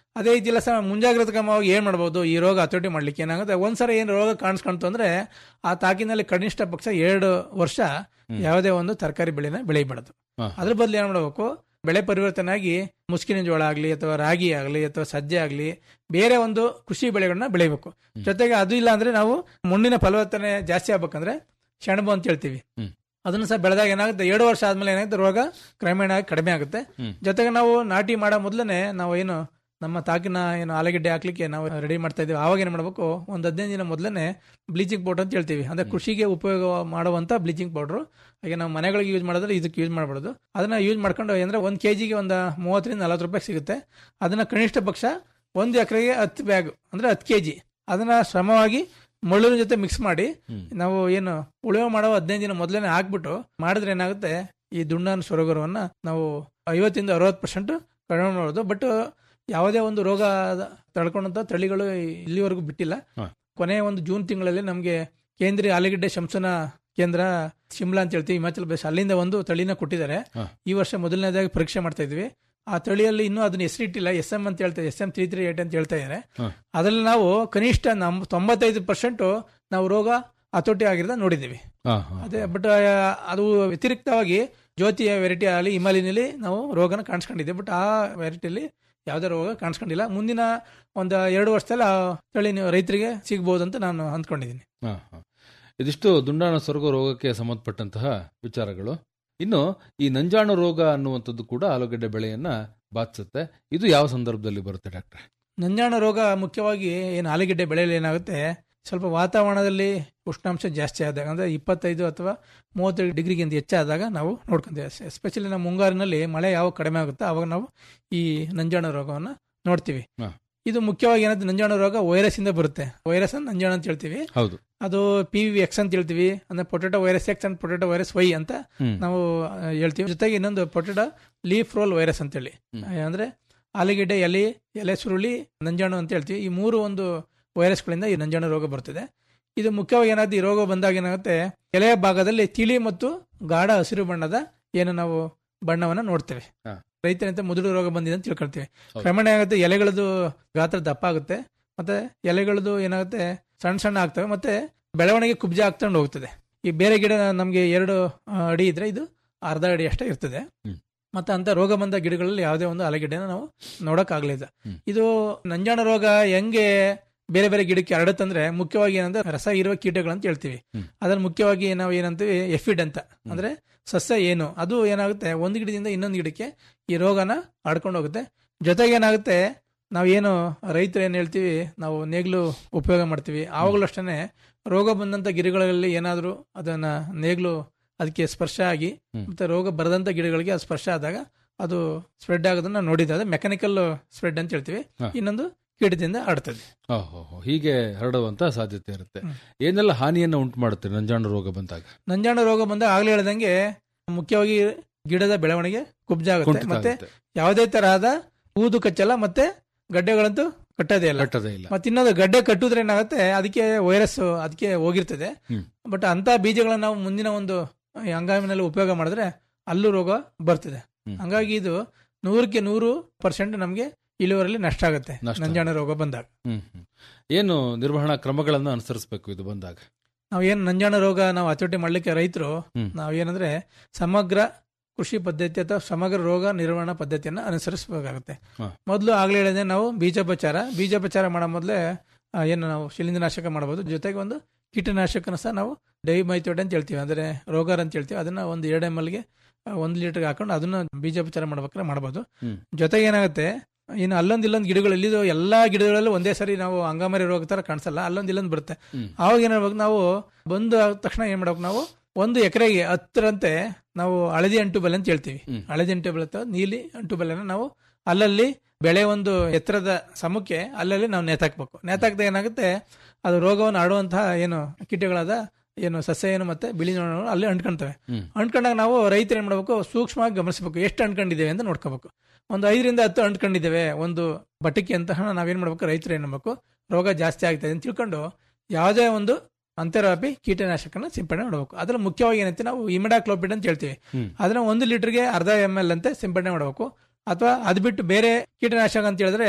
ಅದೇ ರೀತಿ ಸಹ ಮುಂಜಾಗ್ರತಾ ಕ್ರಮವಾಗಿ ಏನ್ ಮಾಡಬಹುದು ಈ ರೋಗ ಹತೋಟಿ ಮಾಡ್ಲಿಕ್ಕೆ ಏನಾಗುತ್ತೆ ಒಂದ್ಸರಿ ಏನ್ ರೋಗ ಕಾಣಿಸ್ಕೊಂತು ಅಂದ್ರೆ ಆ ತಾಕಿನಲ್ಲಿ ಕನಿಷ್ಠ ಪಕ್ಷ ಎರಡು ವರ್ಷ ಯಾವುದೇ ಒಂದು ತರಕಾರಿ ಬೆಳೆನ ಬೆಳೆಯಬಾರದು ಹಾ. ಅದ್ರ ಬದಲು ಏನ್ ಮಾಡಬೇಕು ಬೆಳೆ ಪರಿವರ್ತನೆ ಆಗಿ ಮುಸ್ಕಿನ ಜೋಳ ಆಗ್ಲಿ ಅಥವಾ ರಾಗಿ ಆಗ್ಲಿ ಅಥವಾ ಸಜ್ಜೆ ಆಗ್ಲಿ ಬೇರೆ ಒಂದು ಕೃಷಿ ಬೆಳೆಗಳನ್ನ ಬೆಳಿಬೇಕು ಜೊತೆಗೆ ಅದು ಇಲ್ಲ ಅಂದ್ರೆ ನಾವು ಮಣ್ಣಿನ ಫಲವತ್ತನೆ ಜಾಸ್ತಿ ಆಗ್ಬೇಕಂದ್ರೆ ಸೆಣಬು ಅಂತ ಹೇಳ್ತೀವಿ ಹ್ಮ್. ಅದನ್ನ ಸಹ ಬೆಳೆದಾಗ ಏನಾಗುತ್ತೆ ಎರಡು ವರ್ಷ ಆದ್ಮೇಲೆ ಏನಾಗುತ್ತೆ ರೋಗ ಕ್ರಮೇಣ ಆಗಿ ಕಡಿಮೆ ಆಗುತ್ತೆ ಹ್ಮ್. ಜೊತೆಗೆ ನಾವು ನಾಟಿ ಮಾಡೋ ಮೊದಲನೇ ನಾವು ಏನು ನಮ್ಮ ತಾಕಿನ ಏನು ಆಲೂಗೆಡ್ಡೆ ಹಾಕ್ಲಿಕ್ಕೆ ನಾವು ರೆಡಿ ಮಾಡ್ತಾ ಇದೀವಿ ಆವಾಗ ಏನ್ ಮಾಡ್ಬೇಕು ಒಂದ್ ಹದಿನೈದು ದಿನ ಮೊದಲನೇ ಬ್ಲೀಚಿಂಗ್ ಪೌಡರ್ ಅಂತ ಹೇಳ್ತೀವಿ ಅಂದ್ರೆ ಕೃಷಿಗೆ ಉಪಯೋಗ ಮಾಡುವಂತ ಬ್ಲೀಚಿಂಗ್ ಪೌಡರ್ ಹಾಗೆ ನಾವು ಮನೆಗಳಿಗೆ ಯೂಸ್ ಮಾಡಿದ್ರೆ ಇದಕ್ಕೆ ಯೂಸ್ ಮಾಡಬಾರ್ದು ಅದನ್ನ ಯೂಸ್ ಮಾಡ್ಕೊಂಡು ಅಂದ್ರೆ ಒಂದ್ ಕೆಜಿಗೆ ಒಂದು ಮೂವತ್ತರಿಂದ ನಲವತ್ತು ರೂಪಾಯಿ ಸಿಗುತ್ತೆ ಅದನ್ನ ಕನಿಷ್ಠ ಪಕ್ಷ ಒಂದು ಎಕರೆಗೆ ಹತ್ತು ಬ್ಯಾಗ್ ಅಂದ್ರೆ ಹತ್ತು ಕೆಜಿ ಅದನ್ನ ಶ್ರಮವಾಗಿ ಮಳ್ಳಿನ ಜೊತೆ ಮಿಕ್ಸ್ ಮಾಡಿ ನಾವು ಏನು ಉಳುವೆ ಮಾಡೋ ಹದಿನೈದು ದಿನ ಮೊದಲನೇ ಹಾಕ್ಬಿಟ್ಟು ಮಾಡಿದ್ರೆ ಏನಾಗುತ್ತೆ ಈ ದುಂಡಾನ ಸೊರಗರವನ್ನ ನಾವು ಐವತ್ತಿಂದ ಅರವತ್ತು ಪರ್ಸೆಂಟ್ ಕಡಿಮೆ ಮಾಡೋದು ಬಟ್ ಯಾವುದೇ ಒಂದು ರೋಗ ತಡ್ಕೊಂಡಂತ ತಳಿಗಳು ಇಲ್ಲಿವರೆಗೂ ಬಿಟ್ಟಿಲ್ಲ ಹಾ. ಕೊನೆ ಒಂದು ಜೂನ್ ತಿಂಗಳಲ್ಲಿ ನಮಗೆ ಕೇಂದ್ರೀಯ ಆಲೂಗೆಡ್ಡೆ ಶಂಸನ ಕೇಂದ್ರ ಶಿಮ್ಲಾ ಅಂತ ಹೇಳ್ತೀವಿ ಹಿಮಾಚಲ ಪ್ರದೇಶ ಅಲ್ಲಿಂದ ಒಂದು ತಳಿನ ಕೊಟ್ಟಿದ್ದಾರೆ ಹಾ. ಈ ವರ್ಷ ಮೊದಲನೇದಾಗಿ ಪರೀಕ್ಷೆ ಮಾಡ್ತಾ ಇದ್ವಿ ಆ ತಳಿಯಲ್ಲಿ ಇನ್ನೂ ಅದನ್ನ ಹೆಸರಿಟ್ಟಿಲ್ಲ ಎಸ್ ಎಂ ಅಂತ ಹೇಳ್ತಾ S M three three eight ಅಂತ ಹೇಳ್ತಾ ಇದ್ದಾರೆ ಹಾ. ಅದರಲ್ಲಿ ನಾವು ಕನಿಷ್ಠ ನಮ್ ತೊಂಬತ್ತೈದು ಪರ್ಸೆಂಟ್ ನಾವು ರೋಗ ಹತೋಟಿ ಆಗಿರೋದ ನೋಡಿದ್ದೀವಿ ಹಾ, ಹಾ. ಅದೇ ಬಟ್ ಅದು ವ್ಯತಿರಿಕ್ತವಾಗಿ ಜ್ಯೋತಿಯ ವೆರೈಟಿ ಆಗಲಿ ಹಿಮಾಲಿನಲ್ಲಿ ನಾವು ರೋಗನ ಕಾಣಿಸ್ಕೊಂಡಿದ್ದೆ ಬಟ್ ಆ ವೆರೈಟಿಯಲ್ಲಿ ಯಾವುದೇ ರೋಗ ಕಾಣಿಸ್ಕೊಂಡಿಲ್ಲ ಮುಂದಿನ ಒಂದು ಎರಡು ವರ್ಷದಲ್ಲಿ ಆ ತಳಿ ನೀವು ರೈತರಿಗೆ ಸಿಗ್ಬೋದು ಅಂತ ನಾನು ಅಂದ್ಕೊಂಡಿದ್ದೀನಿ ಹಾ, ಹಾ. ಇದಿಷ್ಟು ದುಂಡಾಣ ಸ್ವರ್ಗ ರೋಗಕ್ಕೆ ಸಂಬಂಧಪಟ್ಟಂತಹ ವಿಚಾರಗಳು ಇನ್ನು ಈ ನಂಜಾಣು ರೋಗ ಅನ್ನುವಂಥದ್ದು ಕೂಡ ಆಲೂಗಡ್ಡೆ ಬೆಳೆಯನ್ನ ಬಾಧಿಸುತ್ತೆ ಇದು ಯಾವ ಸಂದರ್ಭದಲ್ಲಿ ಬರುತ್ತೆ ಡಾಕ್ಟ್ರೆ ನಂಜಾಣ ರೋಗ ಮುಖ್ಯವಾಗಿ ಏನು ಆಲೂಗೆಡ್ಡೆ ಬೆಳೆಯಲ್ಲಿ ಏನಾಗುತ್ತೆ ಸ್ವಲ್ಪ ವಾತಾವರಣದಲ್ಲಿ ಉಷ್ಣಾಂಶ ಜಾಸ್ತಿ ಆದಾಗ ಅಂದ್ರೆ ಇಪ್ಪತ್ತೈದು ಅಥವಾ ಮೂವತ್ತೈದು ಡಿಗ್ರಿಗಿಂತ ಹೆಚ್ಚಾದಾಗ ನಾವು ನೋಡ್ಕೊಂತೀವಿ ಎಸ್ಪೆಷಲಿ ನಮ್ಮ ಮುಂಗಾರಿನಲ್ಲಿ ಮಳೆ ಯಾವಾಗ ಕಡಿಮೆ ಆಗುತ್ತೋ ಅವಾಗ ನಾವು ಈ ನಂಜಾಣ ರೋಗವನ್ನ ನೋಡ್ತೀವಿ ಹಾ. ಇದು ಮುಖ್ಯವಾಗಿ ಏನಾದ್ರೆ ನಂಜಾಣ ರೋಗ ವೈರಸ್ ಇಂದ ಬರುತ್ತೆ ವೈರಸ್ ಅನ್ನು ನಂಜಾಣ ಅಂತ ಹೇಳ್ತೀವಿ ಹೌದು ಅದು ಪಿ ವಿ ಎಕ್ಸ್ ಅಂತ ಹೇಳ್ತೀವಿ ಅಂದ್ರೆ potato virus X and potato virus Y ಅಂತ ಹ್ಮ್. ನಾವು ಆ, ಹೇಳ್ತೀವಿ ಜೊತೆಗೆ ಇನ್ನೊಂದು ಪೊಟೆಟೋ ಲೀಫ್ ರೋಲ್ ವೈರಸ್ ಅಂತೇಳಿ ಹ್ಮ್. ಆ, ಅಂದ್ರೆ ಆಲೂಗೆಡ್ಡೆ ಎಲೆ ಎಲೆ ಸುರುಳಿ ನಂಜಾಣು ಅಂತ ಹೇಳ್ತೀವಿ ಈ ಮೂರು ಒಂದು ವೈರಸ್ಗಳಿಂದ ಈ ನಂಜಾಣು ರೋಗ ಬರ್ತದೆ ಇದು ಮುಖ್ಯವಾಗಿ ಏನಾದ್ರು ಈ ರೋಗ ಬಂದಾಗ ಏನಾಗುತ್ತೆ ಎಲೆಯ ಭಾಗದಲ್ಲಿ ತಿಳಿ ಮತ್ತು ಗಾಢ ಹಸಿರು ಬಣ್ಣದ ಏನು ನಾವು ಬಣ್ಣವನ್ನ ನೋಡ್ತೇವೆ ಹಾ. ರೈತರಂತೆ ಮುದುಡು ರೋಗ ಬಂದಿದೆ ಅಂತ ತಿಳ್ಕೊಳ್ತೀವಿ ಹೌದು. ಕ್ರಮೇಣ ಏನಾಗುತ್ತೆ ಎಲೆಗಳದ್ದು ಗಾತ್ರ ದಪ್ಪ ಆಗುತ್ತೆ ಮತ್ತೆ ಎಲೆಗಳದ್ದು ಏನಾಗುತ್ತೆ ಸಣ್ಣ ಸಣ್ಣ ಆಗ್ತವೆ ಮತ್ತೆ ಬೆಳವಣಿಗೆ ಕುಬ್ಜ ಆಗ್ತಕೊಂಡು ಹೋಗ್ತದೆ ಈ ಬೇರೆ ಗಿಡ ನಮಗೆ ಎರಡು ಆ, ಅಡಿ ಇದ್ರೆ ಇದು ಅರ್ಧ ಅಡಿ ಅಷ್ಟೇ ಇರ್ತದೆ ಹ್ಮ್. ಮತ್ತೆ ಅಂತ ರೋಗ ಬಂದ ಗಿಡಗಳಲ್ಲಿ ಯಾವುದೇ ಒಂದು ಅಲೆಗಿಡನ ನಾವು ನೋಡಕ್ ಆಗ್ಲಿಲ್ಲ ಹ್ಮ್. ಇದು ನಂಜಾಣ ರೋಗ ಹೆಂಗೆ ಬೇರೆ ಬೇರೆ ಗಿಡಕ್ಕೆ ಹರಡುತ್ತಂದ್ರೆ ಮುಖ್ಯವಾಗಿ ಏನಂದ್ರೆ ರಸ ಇರುವ ಕೀಟಗಳಂತ ಹೇಳ್ತೀವಿ ಹ್ಮ್. ಅದ್ರಲ್ಲಿ ಮುಖ್ಯವಾಗಿ ನಾವು ಏನಂತೀವಿ ಎಫಿಡ್ ಅಂತ ಅಂದ್ರೆ ಸಸ್ಯ ಏನು ಅದು ಏನಾಗುತ್ತೆ ಒಂದು ಗಿಡದಿಂದ ಇನ್ನೊಂದು ಗಿಡಕ್ಕೆ ಈ ರೋಗನ ಹಡ್ಕೊಂಡು ಹೋಗುತ್ತೆ ಜೊತೆಗೆ ಏನಾಗುತ್ತೆ ನಾವೇನು ರೈತರು ಏನ್ ಹೇಳ್ತೀವಿ ನಾವು ನೇಗ್ಲು ಉಪಯೋಗ ಮಾಡ್ತೀವಿ ಆವಾಗಲೂ ಅಷ್ಟೇ ರೋಗ ಬಂದಂತ ಗಿಡಗಳಲ್ಲಿ ಏನಾದರೂ ಅದನ್ನ ನೇಗ್ಲು ಅದಕ್ಕೆ ಸ್ಪರ್ಶ ಆಗಿ ಹ್ಮ್. ಮತ್ತೆ ರೋಗ ಬರದಂತ ಗಿಡಗಳಿಗೆ ಅದು ಸ್ಪರ್ಶ ಆದಾಗ ಅದು ಸ್ಪ್ರೆಡ್ ಆಗೋದನ್ನ ನೋಡಿದ್ದೆ ಅದು ಮೆಕ್ಯಾನಿಕಲ್ ಸ್ಪ್ರೆಡ್ ಅಂತ ಹೇಳ್ತೀವಿ ಹಾ. ಇನ್ನೊಂದು ಕೀಟದಿಂದ ಆಡ್ತದೆ ಓಹೋ ಹೀಗೆ ಹರಡುವಂತ ಸಾಧ್ಯತೆ ಇರುತ್ತೆ ಹ್ಮ್. ಏನೆಲ್ಲ ಹಾನಿಯನ್ನ ಉಂಟು ಮಾಡುತ್ತೆ ನಂಜಾಣು ರೋಗ ಬಂದಾಗ ನಂಜಾಣ ರೋಗ ಬಂದಾಗ ಆಗ್ಲೇ ಹೇಳ್ದಂಗೆ ಮುಖ್ಯವಾಗಿ ಗಿಡದ ಬೆಳವಣಿಗೆ ಕುಬ್ಜ ಆಗುತ್ತೆ ಕುಂಠಿತ ಮತ್ತೆ ಆಗುತ್ತೆ. ಯಾವುದೇ ತರಹದ ಊದು ಕಚ್ಚಲ್ಲ ಮತ್ತೆ ಗಡ್ಡೆಗಳಂತೂ ಕಟ್ಟೋದೇ ಇಲ್ಲ ಕಟ್ಟದೇ ಇಲ್ಲ ಮತ್ತೆ ಇನ್ನೊಂದು ಗಡ್ಡೆ ಕಟ್ಟುದ್ರೆ ಏನಾಗುತ್ತೆ ಅದಕ್ಕೆ ವೈರಸ್ ಅದಕ್ಕೆ ಹೋಗಿರ್ತದೆ ಹ್ಮ್. ಬಟ್ ಅಂತ ಬೀಜಗಳನ್ನ ನಾವು ಮುಂದಿನ ಒಂದು ಈ ಹಂಗಾಮಿನಲ್ಲಿ ಉಪಯೋಗ ಮಾಡಿದ್ರೆ ಅಲ್ಲೂ ರೋಗ ಬರ್ತದೆ ಹ್ಮ್. ಹಂಗಾಗಿ ಇದು ನೂರಕ್ಕೆ ನೂರು ಪರ್ಸೆಂಟ್ ನಮಗೆ ಇಳುವರಲ್ಲಿ ನಷ್ಟ ಆಗುತ್ತೆ ನಷ್ಟ. ನಂಜಾಣ ರೋಗ ಬಂದಾಗ ಹ್ಮ್ ಹ್ಮ್. ಏನು ನಿರ್ವಹಣಾ ಕ್ರಮಗಳನ್ನ ಅನುಸರಿಸಬೇಕು ಇದು ಬಂದಾಗ ನಾವು ಏನು ನಂಜಾಣ ರೋಗ ನಾವು ಹತೋಟಿ ಮಾಡ್ಲಿಕ್ಕೆ ರೈತರು ಹ್ಮ್. ನಾವೇನಂದ್ರೆ ಸಮಗ್ರ ಕೃಷಿ ಪದ್ಧತಿ ಅಥವಾ ಸಮಗ್ರ ರೋಗ ನಿರ್ವಹಣಾ ಪದ್ಧತಿಯನ್ನ ಅನುಸರಿಸಬೇಕಾಗುತ್ತೆ ಹಾ. ಮೊದಲು ಆಗ್ಲೇ ಹೇಳಿದ್ರೆ ನಾವು ಬೀಜೋಪಚಾರ ಬೀಜೋಪಚಾರ ಮಾಡೋ ಮೊದಲೇ ಆ, ಏನು ನಾವು ಶಿಲೀಂಧ್ರನಾಶಕ ಮಾಡಬಹುದು ಜೊತೆಗೆ ಒಂದು ಕೀಟನಾಶಕನ ಸಹ ನಾವು ಡೈಮೈಥೋಡ್ ಅಂತ ಹೇಳ್ತೀವಿ ಅಂದ್ರೆ ರೋಗರ್ ಅಂತ ಹೇಳ್ತೀವಿ ಅದನ್ನ ಒಂದು ಎರಡು ಎಮ್ ಎಲ್ಗೆ ಒಂದು ಲೀಟರ್ಗೆ ಹಾಕೊಂಡು ಅದನ್ನ ಬೀಜೋಪಚಾರ ಮಾಡ್ಬೇಕಾದ್ರೆ ಮಾಡಬಹುದು ಹ್ಮ್. ಜೊತೆಗೆ ಏನಾಗುತ್ತೆ ಇನ್ನು ಅಲ್ಲೊಂದು ಇಲ್ಲೊಂದು ಗಿಡಗಳು ಎಲ್ಲಿದೋ ಎಲ್ಲಾ ಗಿಡಗಳಲ್ಲೂ ಒಂದೇ ಸರಿ ನಾವು ಅಂಗಮಾರಿ ರೋಗ ತರ ಕಾಣಿಸಲ್ಲ ಅಲ್ಲೊಂದು ಇಲ್ಲೊಂದು ಬರುತ್ತೆ ಹ್ಮ್. ಆವಾಗ ಏನ್ ಮಾಡ್ಬೇಕು ನಾವು ಬಂದು ಆದ ತಕ್ಷಣ ಏನ್ ಮಾಡ್ಬೇಕು ನಾವು ಒಂದು ಎಕರೆಗೆ ಹತ್ತರಂತೆ ನಾವು ಹಳದಿ ಅಂಟು ಬೆಲೆ ಅಂತ ಹೇಳ್ತೀವಿ ಹ್ಮ್. ಹಳದಿ ಅಂಟು ಬೆಲೆ ಅಥವಾ ನೀಲಿ ಅಂಟು ಬೆಲೆನ ನಾವು ಅಲ್ಲಲ್ಲಿ ಬೆಳೆ ಒಂದು ಎತ್ತರದ ಸಮಕ್ಕೆ ಅಲ್ಲಲ್ಲಿ ನಾವು ನೇತಾಕ್ಬೇಕು ನೇತಾಕ್ದಾಗ ಏನಾಗುತ್ತೆ ಅದು ರೋಗವನ್ನು ಹರಡುವಂತಹ ಏನು ಕೀಟಗಳಾದ ಏನು ಸಸ್ಯ ಏನು ಮತ್ತೆ ಬಿಳಿ ನೊಣಗಳು ಅಲ್ಲಿ ಅಂಟ್ಕೊಂತವೆ ಹ್ಮ್. ಅಂಟ್ಕೊಂಡಾಗ ನಾವು ರೈತರು ಏನ್ ಮಾಡ್ಬೇಕು ಸೂಕ್ಷ್ಮವಾಗಿ ಗಮನಿಸಬೇಕು ಎಷ್ಟು ಅಂಟ್ಕೊಂಡಿದ್ದೇವೆ ಅಂತ ನೋಡ್ಕೋಬೇಕು ಒಂದು ಐದರಿಂದ ಹತ್ತು ಅಂಟ್ಕೊಂಡಿದ್ದೇವೆ ಒಂದು ಬಟಕಿ ಅಂತ ನಾವೇನ್ ಮಾಡ್ಬೇಕು ರೈತರು ಏನ್ ಮಾಡ್ಬೇಕು ರೋಗ ಜಾಸ್ತಿ ಆಗ್ತದೆ ಅಂತ ತಿಳ್ಕೊಂಡು ಯಾವುದೇ ಒಂದು ಅಂತರ್ವ್ಯಾಪಿ ಕೀಟನಾಶಕನ ಸಿಂಪಡಣೆ ಮಾಡಬೇಕು ಅದ್ರಲ್ಲಿ ಮುಖ್ಯವಾಗಿ ಏನಂತೆ ನಾವು ಇಮಿಡಾಕ್ಲೋಪಿಡ್ ಅಂತ ಹೇಳ್ತೀವಿ ಹ್ಮ್. ಅದನ್ನ ಒಂದು ಲೀಟರ್ಗೆ ಅರ್ಧ ಎಮ್ ಎಲ್ ಅಂತೆ ಸಿಂಪಡಣೆ ಮಾಡಬೇಕು ಅಥವಾ ಅದ್ ಬಿಟ್ಟು ಬೇರೆ ಕೀಟನಾಶಕ ಅಂತ ಹೇಳಿದ್ರೆ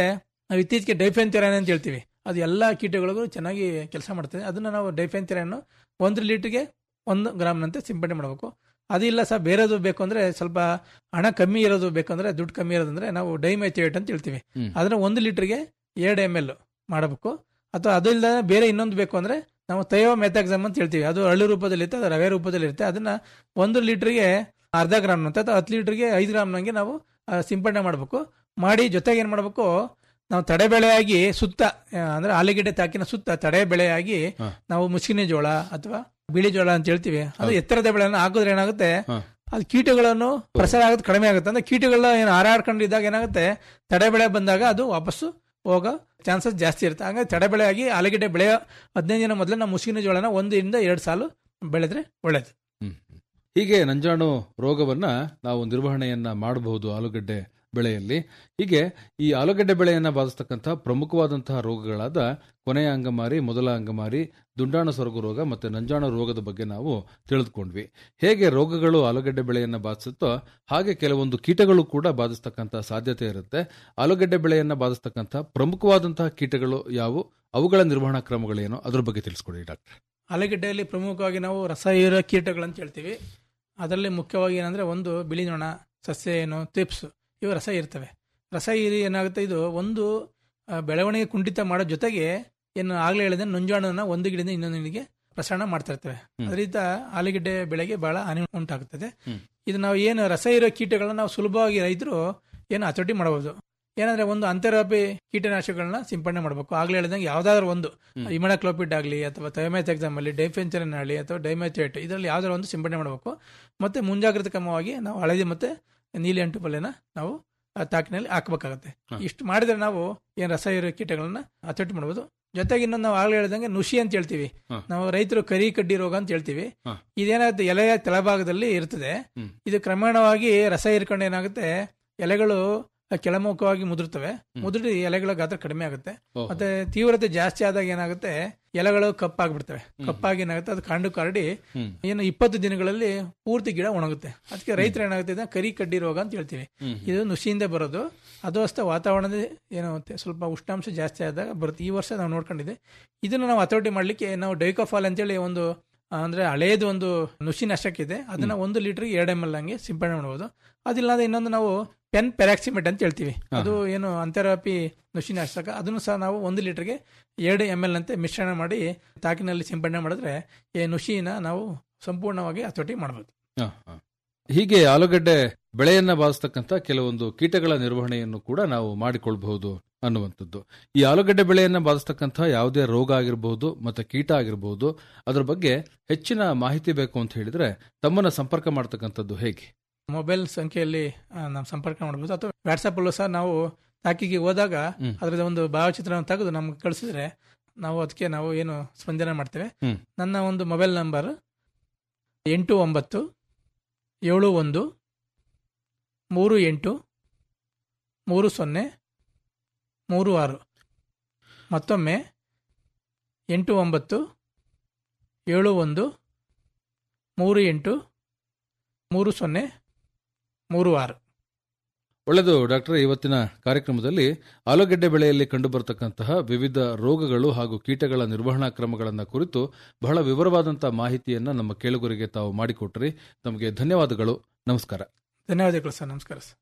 ನಾವು ಇತ್ತೀಚೆಗೆ ಡೈಫೆನ್ಥೆರಾನ್ ಅಂತ ಹೇಳ್ತೀವಿ ಅದು ಎಲ್ಲ ಕೀಟಗಳಿಗೂ ಚೆನ್ನಾಗಿ ಕೆಲಸ ಮಾಡ್ತದೆ ಅದನ್ನ ನಾವು ಡೈಫೆನ್ಥೆರಾನ್ ಒಂದು ಲೀಟರ್ಗೆ ಒಂದು ಗ್ರಾಮ್ನಂತೆ ಸಿಂಪಡಣೆ ಮಾಡಬೇಕು ಅದಿಲ್ಲ ಸಹ ಬೇರೆದು ಬೇಕು ಅಂದ್ರೆ ಸ್ವಲ್ಪ ಹಣ ಕಮ್ಮಿ ಇರೋದು ಬೇಕಂದ್ರೆ ದುಡ್ಡು ಕಮ್ಮಿ ಇರೋದಂದ್ರೆ ನಾವು ಡೈಮೆಥಿಯೇಟ್ ಅಂತ ಹೇಳ್ತೀವಿ ಹ್ಮ್. ಅದನ್ನ ಒಂದು ಲೀಟರ್ಗೆ ಎರಡು ಎಮ್ ಎಲ್ ಮಾಡಬೇಕು ಅಥವಾ ಅದು ಇಲ್ಲದೆ ಬೇರೆ ಇನ್ನೊಂದು ಬೇಕು ಅಂದ್ರೆ ನಾವು ತಯೋ ಮೆಥಾಕ್ಸಮ್ ಅಂತ ಹೇಳ್ತೀವಿ ಅದು ಹಳ್ಳಿ ರೂಪದಲ್ಲಿ ಇರುತ್ತೆ ಅದು ರವೆ ರೂಪದಲ್ಲಿ ಇರುತ್ತೆ ಅದನ್ನ ಒಂದು ಲೀಟರ್ಗೆ ಅರ್ಧ ಗ್ರಾಮ್ ಅಂತ ಅಥವಾ ಹತ್ತು ಲೀಟರ್ಗೆ ಐದು ಗ್ರಾಮ್ನಂಗೆ ನಾವು ಆ, ಸಿಂಪಡಣೆ ಮಾಡಬೇಕು ಮಾಡಿ ಜೊತೆಗೆ ಏನ್ ಮಾಡಬೇಕು ನಾವು ತಡೆ ಬೆಳೆಯಾಗಿ ಸುತ್ತ ಆ, ಅಂದ್ರೆ ಆಲೂಗೆಡ್ಡೆ ತಾಕಿನ ಸುತ್ತ ತಡೆ ಬೆಳೆಯಾಗಿ ಹಾ. ನಾವು ಮುಸ್ಕಿನ ಜೋಳ ಅಥವಾ ಬಿಳಿ ಜೋಳ ಅಂತ ಹೇಳ್ತೀವಿ ಅದು ಹೌದು. ಎತ್ತರದ ಬೆಳೆಯನ್ನು ಹಾಕಿದ್ರೆ ಏನಾಗುತ್ತೆ ಹಾ. ಅದು ಕೀಟಗಳನ್ನು ಪ್ರಸಾರ ಆಗೋದು ಕಡಿಮೆ ಆಗುತ್ತೆ ಅಂದ್ರೆ ಕೀಟಗಳ ಏನು ಹಾರಾಡ್ಕೊಂಡಿದ್ದಾಗ ಏನಾಗುತ್ತೆ ತಡೆ ಬೆಳೆ ಬಂದಾಗ ಅದು ವಾಪಸ್ಸು ಹೋಗೋ ಚಾನ್ಸಸ್ ಜಾಸ್ತಿ ಇರುತ್ತೆ ಹಂಗಾಗಿ ತಡೆ ಬೆಳೆಯಾಗಿ ಆಲೂಗೆಡ್ಡೆ ಬೆಳೆಯೋ ಹದಿನೈದು ದಿನ ಮೊದಲು ನಾವು ಮುಸ್ಕಿನ ಜೋಳನ ಒಂದರಿಂದ ಎರಡು ಸಾಲು ಬೆಳೆದ್ರೆ ಒಳ್ಳೇದು ಹ್ಮ್. ಹೀಗೆ ನಂಜಾಣು ರೋಗವನ್ನ ನಾವು ನಿರ್ವಹಣೆಯನ್ನ ಮಾಡಬಹುದು ಆಲೂಗಡ್ಡೆ ಬೆಳೆಯಲ್ಲಿ ಹೀಗೆ ಈ ಆಲೂಗಡ್ಡೆ ಬೆಳೆಯನ್ನ ಬಾಧಿಸ್ತಕ್ಕಂಥ ಪ್ರಮುಖವಾದಂತಹ ರೋಗಗಳಾದ ಕೊನೆಯ ಅಂಗಮಾರಿ ಮೊದಲ ಅಂಗಮಾರಿ ದುಂಡಾಣು ಸೊರಗು ರೋಗ ಮತ್ತೆ ನಂಜಾಣು ರೋಗದ ಬಗ್ಗೆ ನಾವು ತಿಳಿದುಕೊಂಡ್ವಿ ಹೇಗೆ ರೋಗಗಳು ಆಲೂಗಡ್ಡೆ ಬೆಳೆಯನ್ನ ಬಾಧಿಸುತ್ತೋ ಹಾಗೆ ಕೆಲವೊಂದು ಕೀಟಗಳು ಕೂಡ ಬಾಧಿಸ್ತಕ್ಕಂಥ ಸಾಧ್ಯತೆ ಇರುತ್ತೆ ಆಲೂಗಡ್ಡೆ ಬೆಳೆಯನ್ನ ಬಾಧಿಸ್ತಕ್ಕಂಥ ಪ್ರಮುಖವಾದಂತಹ ಕೀಟಗಳು ಯಾವುವು ಅವುಗಳ ನಿರ್ವಹಣಾ ಕ್ರಮಗಳೇನು ಅದ್ರ ಬಗ್ಗೆ ತಿಳಿಸ್ಕೊಡಿ ಡಾಕ್ಟರ್ ಆಲೂಗೆಡ್ಡೆಯಲ್ಲಿ ಪ್ರಮುಖವಾಗಿ ನಾವು ರಸ ಹೀರೋ ಕೀಟಗಳಂತ ಹೇಳ್ತೀವಿ ಅದರಲ್ಲಿ ಮುಖ್ಯವಾಗಿ ಏನಂದ್ರೆ ಒಂದು ಬಿಳಿ ನೊಣ ಸಸ್ಯ ಏನು ಟಿಪ್ಸ್ ಇವು ರಸ ಇರ್ತವೆ ರಸ ಹೀರಿ ಏನಾಗುತ್ತೆ ಇದು ಒಂದು ಆ, ಬೆಳವಣಿಗೆ ಕುಂಠಿತ ಮಾಡೋ ಜೊತೆಗೆ ಏನು ಆಗ್ಲೇ ಹೇಳಿದ್ರೆ ನುಂಜಾಣನ ಒಂದು ಗಿಡದಿಂದ ಇನ್ನೊಂದು ಗಿಡಕ್ಕೆ ಪ್ರಸಾರ ಮಾಡ್ತಾ ಇರ್ತವೆ ಹ್ಮ್. ಅದರಿಂದ ಆಲೂಗೆಡ್ಡೆ ಬೆಳೆಗೆ ಬಹಳ ಹಾನಿ ಉಂಟಾಗುತ್ತದೆ ಹ್ಮ್. ಇದು ನಾವು ಏನು ರಸ ಇರೋ ಕೀಟಗಳನ್ನ ನಾವು ಸುಲಭವಾಗಿ ರೈತರು ಏನು ಹತೋಟಿ ಮಾಡಬಹುದು ಏನಂದ್ರೆ ಒಂದು ಅಂತರ್ವ್ಯಾಪಿ ಕೀಟನಾಶಕಗಳನ್ನ ಸಿಂಪಡಣೆ ಮಾಡಬೇಕು ಆಗ್ಲೇ ಹೇಳಿದಂಗೆ ಯಾವ್ದಾದ್ರು ಒಂದು ಹ್ಮ್. ಇಮಡಕ್ಲೋಪಿಡ್ ಆಗಲಿ ಅಥವಾ ಥೈಮೆತ್ ಎಕ್ಸಾಮ್ ಅಲ್ಲಿ ಡೈಫೆನ್ಚರನ್ ಆಗಲಿ ಅಥವಾ ಡೈಮೆಥೇಟ್ ಇದರಲ್ಲಿ ಯಾವ್ದಾದ್ರು ಒಂದು ಸಿಂಪಡಣೆ ಮಾಡಬೇಕು ಮತ್ತೆ ಮುಂಜಾಗ್ರತಾ ಕ್ರಮವಾಗಿ ನಾವು ಹಳದಿ ಮತ್ತೆ ನೀಲಿ ಅಂಟು ಪಲ್ಯನ ನಾವು ಆ ತಾಕಿನಲ್ಲಿ ಹಾಕಬೇಕಾಗತ್ತೆ ಹ. ಇಷ್ಟು ಮಾಡಿದ್ರೆ ನಾವು ಏನ್ ರಸ ಇರೋ ಕೀಟಗಳನ್ನ ಹತೋಟಿ ಮಾಡಬಹುದು ಜೊತೆಗೆ ಇನ್ನೊಂದು ನಾವು ಆಗ್ಲೇ ಹೇಳಿದಂಗೆ ನುಷಿ ಅಂತ ಹೇಳ್ತೀವಿ ಹ. ನಾವು ರೈತರು ಕರಿ ಕಡ್ಡಿ ರೋಗ ಅಂತ ಹೇಳ್ತೀವಿ ಹ. ಇದೇನಾಗುತ್ತೆ ಎಲೆಯ ಕೆಳಭಾಗದಲ್ಲಿ ಇರ್ತದೆ ಹ್ಮ್. ಇದು ಕ್ರಮೇಣವಾಗಿ ರಸ ಹೀರ್ಕೊಂಡು ಏನಾಗುತ್ತೆ ಎಲೆಗಳು ಕೆಳಮುಖವಾಗಿ ಮುದುರ್ತವೆ ಹ್ಮ್. ಮುದುರಿ ಎಲೆಗಳ ಗಾತ್ರ ಕಡಿಮೆ ಆಗುತ್ತೆ ಓಹೋ. ಮತ್ತೆ ತೀವ್ರತೆ ಜಾಸ್ತಿ ಆದಾಗ ಏನಾಗುತ್ತೆ ಎಲೆಗಳು ಕಪ್ಪಾಗ್ಬಿಡ್ತವೆ ಹ್ಮ್. ಕಪ್ಪಾಗಿ ಏನಾಗುತ್ತೆ ಅದು ಕಾಂಡು ಕಾರಡಿ ಹ್ಮ್. ಏನು ಇಪ್ಪತ್ತು ದಿನಗಳಲ್ಲಿ ಪೂರ್ತಿ ಗಿಡ ಒಣಗುತ್ತೆ ಅದಕ್ಕೆ ರೈತರು ಏನಾಗುತ್ತೆ ಇದನ್ನ ಕರಿ ಕಡ್ಡಿ ರೋಗ ಅಂತ ಹೇಳ್ತೀವಿ ಹ್ಮ್. ಇದು ನುಸಿಯಿಂದ ಬರೋದು ಅದು ಅಷ್ಟೇ ವಾತಾವರಣದ ಏನಾಗುತ್ತೆ ಸ್ವಲ್ಪ ಉಷ್ಣಾಂಶ ಜಾಸ್ತಿ ಆದಾಗ ಬರುತ್ತೆ ಈ ವರ್ಷ ನಾವು ನೋಡ್ಕೊಂಡಿದ್ದೆ ಇದನ್ನ ನಾವು ಹತೋಟಿ ಮಾಡ್ಲಿಕ್ಕೆ ನಾವು ಡೈಕೋಫಾಲ್ ಅಂತೇಳಿ ಒಂದು ಆ, ಅಂದ್ರೆ ಹಳೇದು ಒಂದು ನುಸಿ ನಷ್ಟಕ್ಕಿದೆ ಅದನ್ನ ಒಂದು ಲೀಟರ್ ಎರಡು ಎಮ್ ಎಲ್ ಹಂಗೆ ಸಿಂಪಡಣೆ ಮಾಡಬಹುದು ಅದಿಲ್ಲ ಅಂದ್ರೆ ಇನ್ನೊಂದು ನಾವು ಪೆನ್ ಪೆರಾಕ್ಸಿಮೆಟ್ ಅಂತ ಹೇಳ್ತೀವಿ ಹಾ. ಅದು ಏನು ಅಂತರ್ವ್ಯಾಪಿ ನುಸಿ ನಾಶಕ ಅದನ್ನು ಸಹ ನಾವು ಒಂದು ಲೀಟರ್ಗೆ ಎರಡು ಎಮ್ ಎಲ್ ಅಂತೆ ಮಿಶ್ರಣ ಮಾಡಿ ತಾಕಿನಲ್ಲಿ ಸಿಂಪಡಣೆ ಮಾಡಿದ್ರೆ ಈ ನುಸಿನ ನಾವು ಸಂಪೂರ್ಣವಾಗಿ ಹತೋಟಿ ಮಾಡಬಹುದು ಹ, ಹ. ಹೀಗೆ ಆಲೂಗಡ್ಡೆ ಬೆಳೆಯನ್ನ ಬಾಧಿಸ್ತಕ್ಕಂಥ ಕೆಲವೊಂದು ಕೀಟಗಳ ನಿರ್ವಹಣೆಯನ್ನು ಕೂಡ ನಾವು ಮಾಡಿಕೊಳ್ಬಹುದು ಅನ್ನುವಂಥದ್ದು ಈ ಆಲೂಗಡ್ಡೆ ಬೆಳೆಯನ್ನ ಬಾಧಿಸ್ತಕ್ಕಂಥ ಯಾವುದೇ ರೋಗ ಆಗಿರಬಹುದು ಮತ್ತೆ ಕೀಟ ಆಗಿರಬಹುದು ಅದ್ರ ಬಗ್ಗೆ ಹೆಚ್ಚಿನ ಮಾಹಿತಿ ಬೇಕು ಅಂತ ಹೇಳಿದ್ರೆ ತಮ್ಮನ್ನ ಸಂಪರ್ಕ ಮಾಡ್ತಕ್ಕಂಥದ್ದು ಹೇಗೆ ಮೊಬೈಲ್ ಸಂಖ್ಯೆಯಲ್ಲಿ ಆ, ನಾವು ಸಂಪರ್ಕ ಮಾಡಬಹುದು ಅಥವಾ ವಾಟ್ಸಪ್ ಅಲ್ಲೂ ಸಹ ನಾವು ತಾಕಿಗೆ ಹೋದಾಗ ಹ್ಮ್. ಅದರದ ಒಂದು ಭಾವಚಿತ್ರವನ್ನು ತೆಗೆದು ನಮ್ಗೆ ಕಳಿಸಿದ್ರೆ ನಾವು ಅದಕ್ಕೆ ನಾವು ಏನು ಸ್ಪಂದನೆ ಮಾಡ್ತೇವೆ ಹ್ಮ್. ನನ್ನ ಒಂದು ಮೊಬೈಲ್ ನಂಬರ್ ಎಂಟು ಒಂಬತ್ತು ಏಳು ಒಂದು ಮೂರು ಎಂಟು ಮೂರು ಸೊನ್ನೆ ಮೂರು ಆರು ಮತ್ತೊಮ್ಮೆ ಎಂಟು ಒಂಬತ್ತು ಏಳು ಒಂದು ಮೂರು ಎಂಟು ಮೂರು ಸೊನ್ನೆ ಮೂರು ಆರು ಒಳ್ಳೆಯದು ಡಾಕ್ಟರ್ ಇವತ್ತಿನ ಕಾರ್ಯಕ್ರಮದಲ್ಲಿ ಆಲೂಗಡ್ಡೆ ಬೆಳೆಯಲ್ಲಿ ಕಂಡುಬರತಕ್ಕಂತಹ ವಿವಿಧ ರೋಗಗಳು ಹಾಗೂ ಕೀಟಗಳ ನಿರ್ವಹಣಾ ಕ್ರಮಗಳನ್ನು ಕುರಿತು ಬಹಳ ವಿವರವಾದಂತಹ ಮಾಹಿತಿಯನ್ನ ನಮ್ಮ ಕೇಳುಗರಿಗೆ ತಾವು ಮಾಡಿಕೊಟ್ರಿ ತಮಗೆ ಧನ್ಯವಾದಗಳು ನಮಸ್ಕಾರ ಧನ್ಯವಾದಗಳು ಸರ್ ನಮಸ್ಕಾರ ಸರ್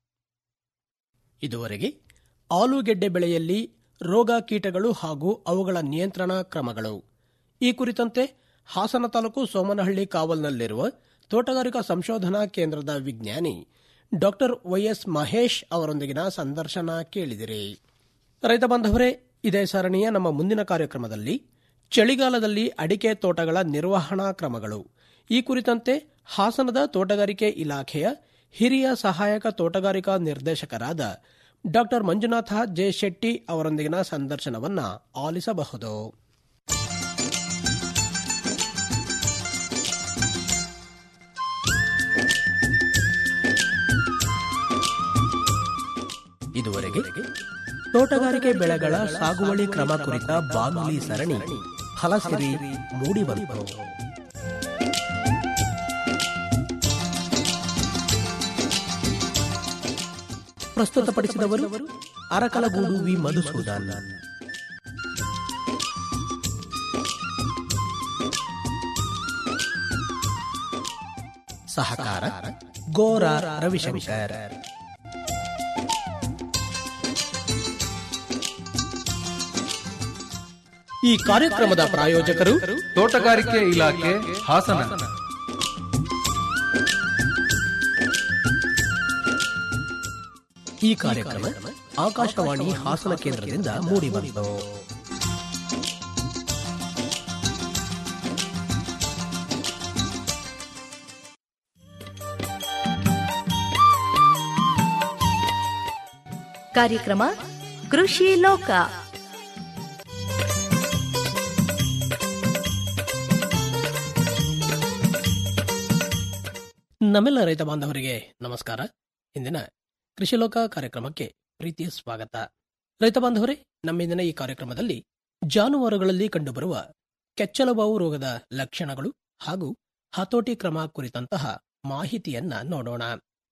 ಇದುವರೆಗೆ ಆಲೂಗೆಡ್ಡೆ ಬೆಳೆಯಲ್ಲಿ ರೋಗ ಕೀಟಗಳು ಹಾಗೂ ಅವುಗಳ ನಿಯಂತ್ರಣ ಕ್ರಮಗಳು ಈ ಕುರಿತಂತೆ ಹಾಸನ ತಾಲೂಕು ಸೋಮನಹಳ್ಳಿ ಕಾವಲ್ನಲ್ಲಿರುವ ತೋಟಗಾರಿಕಾ ಸಂಶೋಧನಾ ಕೇಂದ್ರದ ವಿಜ್ಞಾನಿ ಡಾಕ್ಟರ್ ವೈಎಸ್ ಮಹೇಶ್ ಅವರೊಂದಿಗಿನ ಸಂದರ್ಶನ ಕೇಳಿದಿರಿ ರೈತ ಬಾಂಧವರೇ ಇದೇ ಸರಣಿಯ ನಮ್ಮ ಮುಂದಿನ ಕಾರ್ಯಕ್ರಮದಲ್ಲಿ ಚಳಿಗಾಲದಲ್ಲಿ ಅಡಿಕೆ ತೋಟಗಳ ನಿರ್ವಹಣಾ ಕ್ರಮಗಳು ಈ ಕುರಿತಂತೆ ಹಾಸನದ ತೋಟಗಾರಿಕೆ ಇಲಾಖೆಯ ಹಿರಿಯ ಸಹಾಯಕ ತೋಟಗಾರಿಕಾ ನಿರ್ದೇಶಕರಾದ ಡಾಕ್ಟರ್ ಮಂಜುನಾಥ ಜೆ ಶೆಟ್ಟಿ ಅವರೊಂದಿಗಿನ ಸಂದರ್ಶನವನ್ನ ಆಲಿಸಬಹುದು ಇದುವರೆಗೆ ತೋಟಗಾರಿಕೆ ಬೆಳೆಗಳ ಸಾಗುವಳಿ ಕ್ರಮ ಕುರಿತ ಬಾನುಲಿ ಸರಣಿ ಫಲಸಿರಿ ಮೂಡಿಬಂತು ಪ್ರಸ್ತುತಪಡಿಸಿದವರು ಅರಕಲಗೂಡು ವಿ ಮಧುಸೂದನ್ ಸಹಕಾರ ಗೋರ ರವಿಶಂಕರ್ ಈ ಕಾರ್ಯಕ್ರಮದ ಪ್ರಾಯೋಜಕರು ತೋಟಗಾರಿಕೆ ಇಲಾಖೆ ಹಾಸನ ಈ ಕಾರ್ಯಕ್ರಮ ಆಕಾಶವಾಣಿ ಹಾಸನ ಕೇಂದ್ರದಿಂದ ಮೂಡಿಬಂತು ಕಾರ್ಯಕ್ರಮ ಕೃಷಿ ಲೋಕ ನಮ್ಮೆಲ್ಲ ರೈತ ಬಾಂಧವರಿಗೆ ನಮಸ್ಕಾರ ಇಂದಿನ ಕೃಷಿ ಲೋಕ ಕಾರ್ಯಕ್ರಮಕ್ಕೆ ಪ್ರೀತಿಯ ಸ್ವಾಗತ ರೈತ ಬಾಂಧವರೇ ನಮ್ಮಿಂದಿನ ಈ ಕಾರ್ಯಕ್ರಮದಲ್ಲಿ ಜಾನುವಾರುಗಳಲ್ಲಿ ಕಂಡುಬರುವ ಕೆಚ್ಚಲುಬಾವು ರೋಗದ ಲಕ್ಷಣಗಳು ಹಾಗೂ ಹತೋಟಿ ಕ್ರಮ ಕುರಿತಂತಹ ಮಾಹಿತಿಯನ್ನ ನೋಡೋಣ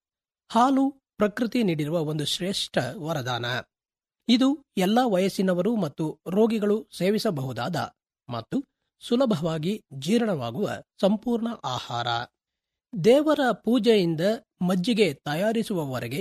ಹಾಲು ಪ್ರಕೃತಿ ನೀಡಿರುವ ಒಂದು ಶ್ರೇಷ್ಠ ವರದಾನ ಇದು ಎಲ್ಲ ವಯಸ್ಸಿನವರು ಮತ್ತು ರೋಗಿಗಳು ಸೇವಿಸಬಹುದಾದ ಮತ್ತು ಸುಲಭವಾಗಿ ಜೀರ್ಣವಾಗುವ ಸಂಪೂರ್ಣ ಆಹಾರ ದೇವರ ಪೂಜೆಯಿಂದ ಮಜ್ಜಿಗೆ ತಯಾರಿಸುವವರೆಗೆ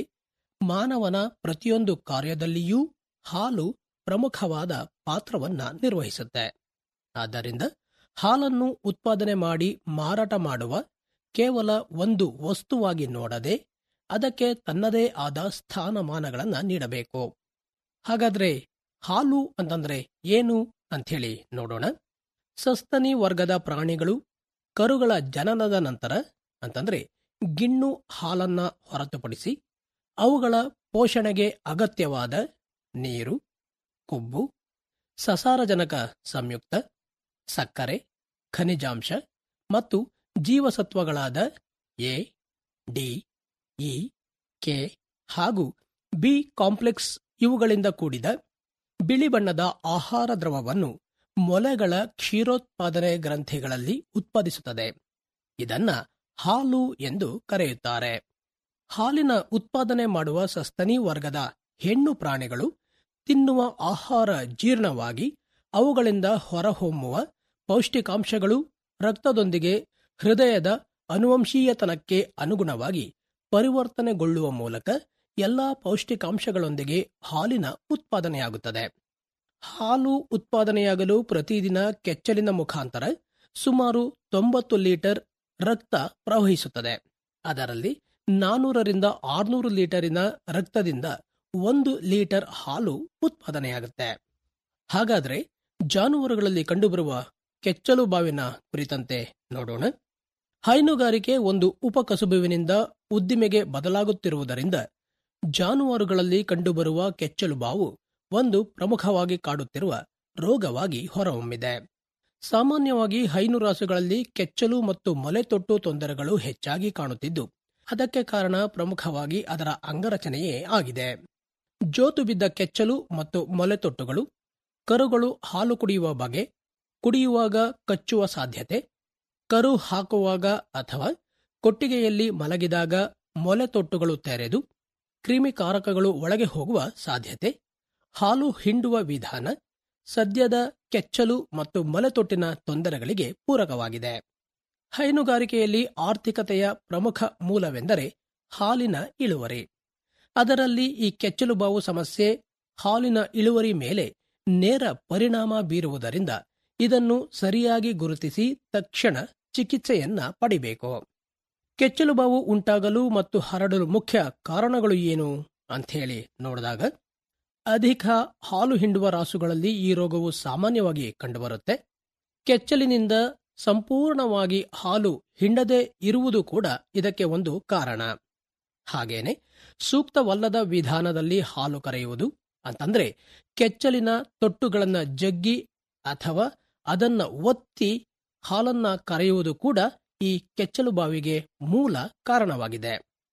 ಮಾನವನ ಪ್ರತಿಯೊಂದು ಕಾರ್ಯದಲ್ಲಿಯೂ ಹಾಲು ಪ್ರಮುಖವಾದ ಪಾತ್ರವನ್ನ ನಿರ್ವಹಿಸುತ್ತೆ ಆದ್ದರಿಂದ ಹಾಲನ್ನು ಉತ್ಪಾದನೆ ಮಾಡಿ ಮಾರಾಟ ಮಾಡುವ ಕೇವಲ ಒಂದು ವಸ್ತುವಾಗಿ ನೋಡದೆ ಅದಕ್ಕೆ ತನ್ನದೇ ಆದ ಸ್ಥಾನಮಾನಗಳನ್ನ ನೀಡಬೇಕು ಹಾಗಾದ್ರೆ ಹಾಲು ಅಂತಂದ್ರೆ ಏನು ಅಂಥೇಳಿ ನೋಡೋಣ ಸಸ್ತನಿ ವರ್ಗದ ಪ್ರಾಣಿಗಳು ಕರುಗಳ ಜನನದ ನಂತರ ಅಂತಂದ್ರೆ ಗಿಣ್ಣು ಹಾಲನ್ನ ಹೊರತುಪಡಿಸಿ ಅವುಗಳ ಪೋಷಣೆಗೆ ಅಗತ್ಯವಾದ ನೀರು ಕೊಬ್ಬು ಸಸಾರಜನಕ ಸಂಯುಕ್ತ ಸಕ್ಕರೆ ಖನಿಜಾಂಶ ಮತ್ತು ಜೀವಸತ್ವಗಳಾದ ಎ ಡಿ ಇ ಕೆ ಹಾಗೂ ಬಿ ಕಾಂಪ್ಲೆಕ್ಸ್ ಇವುಗಳಿಂದ ಕೂಡಿದ ಬಿಳಿ ಬಣ್ಣದ ಆಹಾರ ದ್ರವವನ್ನು ಮೊಲೆಗಳ ಕ್ಷೀರೋತ್ಪಾದನೆ ಗ್ರಂಥಿಗಳಲ್ಲಿ ಉತ್ಪಾದಿಸುತ್ತದೆ ಇದನ್ನ ಹಾಲು ಎಂದು ಕರೆಯುತ್ತಾರೆ ಹಾಲಿನ ಉತ್ಪಾದನೆ ಮಾಡುವ ಸಸ್ತನಿ ವರ್ಗದ ಹೆಣ್ಣು ಪ್ರಾಣಿಗಳು ತಿನ್ನುವ ಆಹಾರ ಜೀರ್ಣವಾಗಿ ಅವುಗಳಿಂದ ಹೊರಹೊಮ್ಮುವ ಪೌಷ್ಟಿಕಾಂಶಗಳು ರಕ್ತದೊಂದಿಗೆ ಹೃದಯದ ಅನುವಂಶೀಯತನಕ್ಕೆ ಅನುಗುಣವಾಗಿ ಪರಿವರ್ತನೆಗೊಳ್ಳುವ ಮೂಲಕ ಎಲ್ಲಾ ಪೌಷ್ಟಿಕಾಂಶಗಳೊಂದಿಗೆ ಹಾಲಿನ ಉತ್ಪಾದನೆಯಾಗುತ್ತದೆ ಹಾಲು ಉತ್ಪಾದನೆಯಾಗಲು ಪ್ರತಿದಿನ ಕೆಚ್ಚಲಿನ ಮುಖಾಂತರ ಸುಮಾರು ತೊಂಬತ್ತು ಲೀಟರ್ ರಕ್ತ ಪ್ರವಹಿಸುತ್ತದೆ ಅದರಲ್ಲಿ ನಾನೂರರಿಂದ ಆರ್ನೂರು ಲೀಟರಿನ ರಕ್ತದಿಂದ ಒಂದು ಲೀಟರ್ ಹಾಲು ಉತ್ಪಾದನೆಯಾಗುತ್ತೆ ಹಾಗಾದ್ರೆ ಜಾನುವಾರುಗಳಲ್ಲಿ ಕಂಡುಬರುವ ಕೆಚ್ಚಲು ಬಾವಿನ ಕುರಿತಂತೆ ನೋಡೋಣ ಹೈನುಗಾರಿಕೆ ಒಂದು ಉಪಕಸುಬುವಿನಿಂದ ಉದ್ದಿಮೆಗೆ ಬದಲಾಗುತ್ತಿರುವುದರಿಂದ ಜಾನುವಾರುಗಳಲ್ಲಿ ಕಂಡುಬರುವ ಕೆಚ್ಚಲು ಬಾವು ಒಂದು ಪ್ರಮುಖವಾಗಿ ಕಾಡುತ್ತಿರುವ ರೋಗವಾಗಿ ಹೊರಹೊಮ್ಮಿದೆ ಸಾಮಾನ್ಯವಾಗಿ ಹೈನು ರಾಸುಗಳಲ್ಲಿ ಕೆಚ್ಚಲು ಮತ್ತು ಮೊಲೆತೊಟ್ಟು ತೊಂದರೆಗಳು ಹೆಚ್ಚಾಗಿ ಕಾಣುತ್ತಿದ್ದು ಅದಕ್ಕೆ ಕಾರಣ ಪ್ರಮುಖವಾಗಿ ಅದರ ಅಂಗರಚನೆಯೇ ಆಗಿದೆ ಜೋತು ಬಿದ್ದ ಕೆಚ್ಚಲು ಮತ್ತು ಮೊಲೆತೊಟ್ಟುಗಳು ಕರುಗಳು ಹಾಲು ಕುಡಿಯುವ ಬಗೆ ಕುಡಿಯುವಾಗ ಕಚ್ಚುವ ಸಾಧ್ಯತೆ ಕರು ಹಾಕುವಾಗ ಅಥವಾ ಕೊಟ್ಟಿಗೆಯಲ್ಲಿ ಮಲಗಿದಾಗ ಮೊಲೆತೊಟ್ಟುಗಳು ತೆರೆದು ಕ್ರಿಮಿಕಾರಕಗಳು ಒಳಗೆ ಹೋಗುವ ಸಾಧ್ಯತೆ ಹಾಲು ಹಿಂಡುವ ವಿಧಾನ ಸದ್ಯದ ಕೆಚ್ಚಲು ಮತ್ತು ಮೊಲೆತೊಟ್ಟಿನ ತೊಂದರೆಗಳಿಗೆ ಪೂರಕವಾಗಿದೆ ಹೈನುಗಾರಿಕೆಯಲ್ಲಿ ಆರ್ಥಿಕತೆಯ ಪ್ರಮುಖ ಮೂಲವೆಂದರೆ ಹಾಲಿನ ಇಳುವರಿ ಅದರಲ್ಲಿ ಈ ಕೆಚ್ಚಲುಬಾವು ಸಮಸ್ಯೆ ಹಾಲಿನ ಇಳುವರಿ ಮೇಲೆ ನೇರ ಪರಿಣಾಮ ಬೀರುವುದರಿಂದ ಇದನ್ನು ಸರಿಯಾಗಿ ಗುರುತಿಸಿ ತಕ್ಷಣ ಚಿಕಿತ್ಸೆಯನ್ನ ಪಡಿಬೇಕು ಕೆಚ್ಚಲುಬಾವು ಉಂಟಾಗಲು ಮತ್ತು ಹರಡಲು ಮುಖ್ಯ ಕಾರಣಗಳು ಏನು ಅಂಥೇಳಿ ನೋಡಿದಾಗ ಅಧಿಕ ಹಾಲು ಹಿಂಡುವ ರಾಸುಗಳಲ್ಲಿ ಈ ರೋಗವು ಸಾಮಾನ್ಯವಾಗಿ ಕಂಡುಬರುತ್ತೆ ಕೆಚ್ಚಲಿನಿಂದ ಸಂಪೂರ್ಣವಾಗಿ ಹಾಲು ಹಿಂಡದೆ ಇರುವುದು ಕೂಡ ಇದಕ್ಕೆ ಒಂದು ಕಾರಣ ಹಾಗೇನೆ ಸೂಕ್ತವಲ್ಲದ ವಿಧಾನದಲ್ಲಿ ಹಾಲು ಕರೆಯುವುದು ಅಂತಂದ್ರೆ ಕೆಚ್ಚಲಿನ ತೊಟ್ಟುಗಳನ್ನ ಜಗ್ಗಿ ಅಥವಾ ಅದನ್ನ ಒತ್ತಿ ಹಾಲನ್ನ ಕರೆಯುವುದು ಕೂಡ ಈ ಕೆಚ್ಚಲು ಬಾವಿಗೆ ಮೂಲ ಕಾರಣವಾಗಿದೆ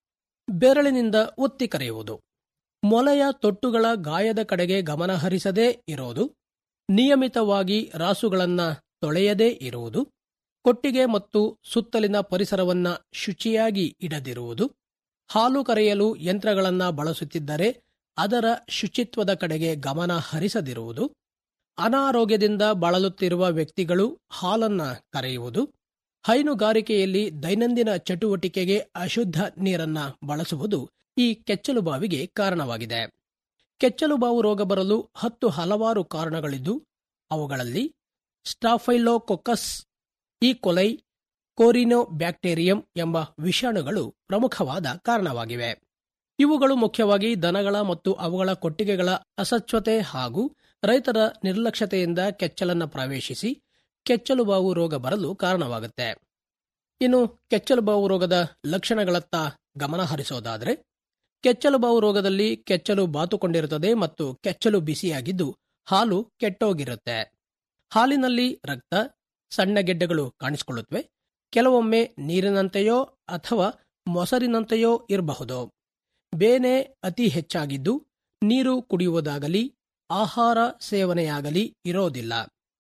ಬೆರಳಿನಿಂದ ಒತ್ತಿ ಕರೆಯುವುದು ಮೊಲೆಯ ತೊಟ್ಟುಗಳ ಗಾಯದ ಕಡೆಗೆ ಗಮನ ಹರಿಸದೇ ಇರೋದು ನಿಯಮಿತವಾಗಿ ರಾಸುಗಳನ್ನ ತೊಳೆಯದೇ ಇರುವುದು ಕೊಟ್ಟಿಗೆ ಮತ್ತು ಸುತ್ತಲಿನ ಪರಿಸರವನ್ನ ಶುಚಿಯಾಗಿ ಇಡದಿರುವುದು ಹಾಲು ಕರೆಯಲು ಯಂತ್ರಗಳನ್ನ ಬಳಸುತ್ತಿದ್ದರೆ ಅದರ ಶುಚಿತ್ವದ ಕಡೆಗೆ ಗಮನ ಹರಿಸದಿರುವುದು ಅನಾರೋಗ್ಯದಿಂದ ಬಳಲುತ್ತಿರುವ ವ್ಯಕ್ತಿಗಳು ಹಾಲನ್ನ ಕರೆಯುವುದು ಹೈನುಗಾರಿಕೆಯಲ್ಲಿ ದೈನಂದಿನ ಚಟುವಟಿಕೆಗೆ ಅಶುದ್ಧ ನೀರನ್ನ ಬಳಸುವುದು ಈ ಕೆಚ್ಚಲು ಬಾವಿಗೆ ಕಾರಣವಾಗಿದೆ ಕೆಚ್ಚಲು ಬಾವು ರೋಗ ಬರಲು ಹತ್ತು ಹಲವಾರು ಕಾರಣಗಳಿದ್ದು ಅವುಗಳಲ್ಲಿ ಸ್ಟಾಫೈಲೋಕೊಕಸ್ ಈ ಕೊಲೈ ಕೋರಿನೋ ಬ್ಯಾಕ್ಟೀರಿಯಂ ಎಂಬ ವಿಷಾಣುಗಳು ಪ್ರಮುಖವಾದ ಕಾರಣವಾಗಿವೆ ಇವುಗಳು ಮುಖ್ಯವಾಗಿ ದನಗಳ ಮತ್ತು ಅವುಗಳ ಕೊಟ್ಟಿಗೆಗಳ ಅಸಚ್ಛತೆ ಹಾಗೂ ರೈತರ ನಿರ್ಲಕ್ಷ್ಯತೆಯಿಂದ ಕೆಚ್ಚಲನ್ನ ಪ್ರವೇಶಿಸಿ ಕೆಚ್ಚಲು ಬಾವು ರೋಗ ಬರಲು ಕಾರಣವಾಗುತ್ತೆ ಇನ್ನು ಕೆಚ್ಚಲು ಬಾವು ರೋಗದ ಲಕ್ಷಣಗಳತ್ತ ಗಮನ ಹರಿಸೋದಾದರೆ ಕೆಚ್ಚಲು ಬಾವು ರೋಗದಲ್ಲಿ ಕೆಚ್ಚಲು ಬಾತುಕೊಂಡಿರುತ್ತದೆ ಮತ್ತು ಕೆಚ್ಚಲು ಬಿಸಿಯಾಗಿದ್ದು ಹಾಲು ಕೆಟ್ಟೋಗಿರುತ್ತೆ ಹಾಲಿನಲ್ಲಿ ರಕ್ತ ಸಣ್ಣ ಗೆಡ್ಡೆಗಳು ಕಾಣಿಸಿಕೊಳ್ಳುತ್ತವೆ ಕೆಲವೊಮ್ಮೆ ನೀರಿನಂತೆಯೋ ಅಥವಾ ಮೊಸರಿನಂತೆಯೋ ಇರಬಹುದು ಬೇನೆ ಅತಿ ಹೆಚ್ಚಾಗಿದ್ದು ನೀರು ಕುಡಿಯುವುದಾಗಲಿ ಆಹಾರ ಸೇವನೆಯಾಗಲಿ ಇರೋದಿಲ್ಲ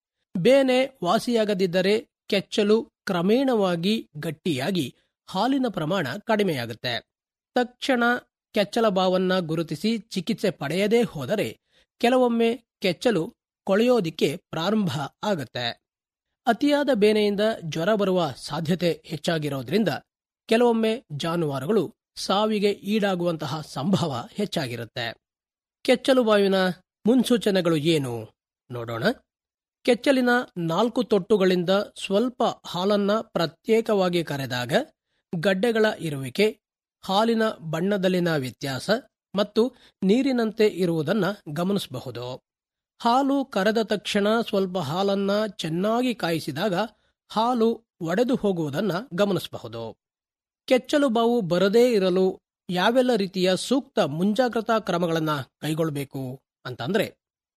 ಬೇನೆ ವಾಸಿಯಾಗದಿದ್ದರೆ ಕೆಚ್ಚಲು ಕ್ರಮೇಣವಾಗಿ ಗಟ್ಟಿಯಾಗಿ ಹಾಲಿನ ಪ್ರಮಾಣ ಕಡಿಮೆಯಾಗುತ್ತೆ ತಕ್ಷಣ ಕೆಚ್ಚಲ ಬಾವನ್ನ ಗುರುತಿಸಿ ಚಿಕಿತ್ಸೆ ಪಡೆಯದೇ ಹೋದರೆ ಕೆಲವೊಮ್ಮೆ ಕೆಚ್ಚಲು ಕೊಳೆಯೋದಿಕ್ಕೆ ಪ್ರಾರಂಭ ಆಗುತ್ತೆ ಅತಿಯಾದ ಬೇನೆಯಿಂದ ಜ್ವರ ಬರುವ ಸಾಧ್ಯತೆ ಹೆಚ್ಚಾಗಿರೋದ್ರಿಂದ ಕೆಲವೊಮ್ಮೆ ಜಾನುವಾರುಗಳು ಸಾವಿಗೆ ಈಡಾಗುವಂತಹ ಸಂಭವ ಹೆಚ್ಚಾಗಿರುತ್ತೆ ಕೆಚ್ಚಲು ಬಾವಿನ ಮುನ್ಸೂಚನೆಗಳು ಏನು ನೋಡೋಣ ಕೆಚ್ಚಲಿನ ನಾಲ್ಕು ತೊಟ್ಟುಗಳಿಂದ ಸ್ವಲ್ಪ ಹಾಲನ್ನ ಪ್ರತ್ಯೇಕವಾಗಿ ಕರೆದಾಗ ಗಡ್ಡೆಗಳ ಇರುವಿಕೆ ಹಾಲಿನ ಬಣ್ಣದಲ್ಲಿನ ವ್ಯತ್ಯಾಸ ಮತ್ತು ನೀರಿನಂತೆ ಇರುವುದನ್ನ ಗಮನಿಸಬಹುದು ಹಾಲು ಕರೆದ ತಕ್ಷಣ ಸ್ವಲ್ಪ ಹಾಲನ್ನ ಚೆನ್ನಾಗಿ ಕಾಯಿಸಿದಾಗ ಹಾಲು ಒಡೆದು ಹೋಗುವುದನ್ನ ಗಮನಿಸಬಹುದು ಕೆಚ್ಚಲು ಬಾವು ಬರದೇ ಇರಲು ಯಾವೆಲ್ಲ ರೀತಿಯ ಸೂಕ್ತ ಮುಂಜಾಗ್ರತಾ ಕ್ರಮಗಳನ್ನ ಕೈಗೊಳ್ಳಬೇಕು ಅಂತಂದ್ರೆ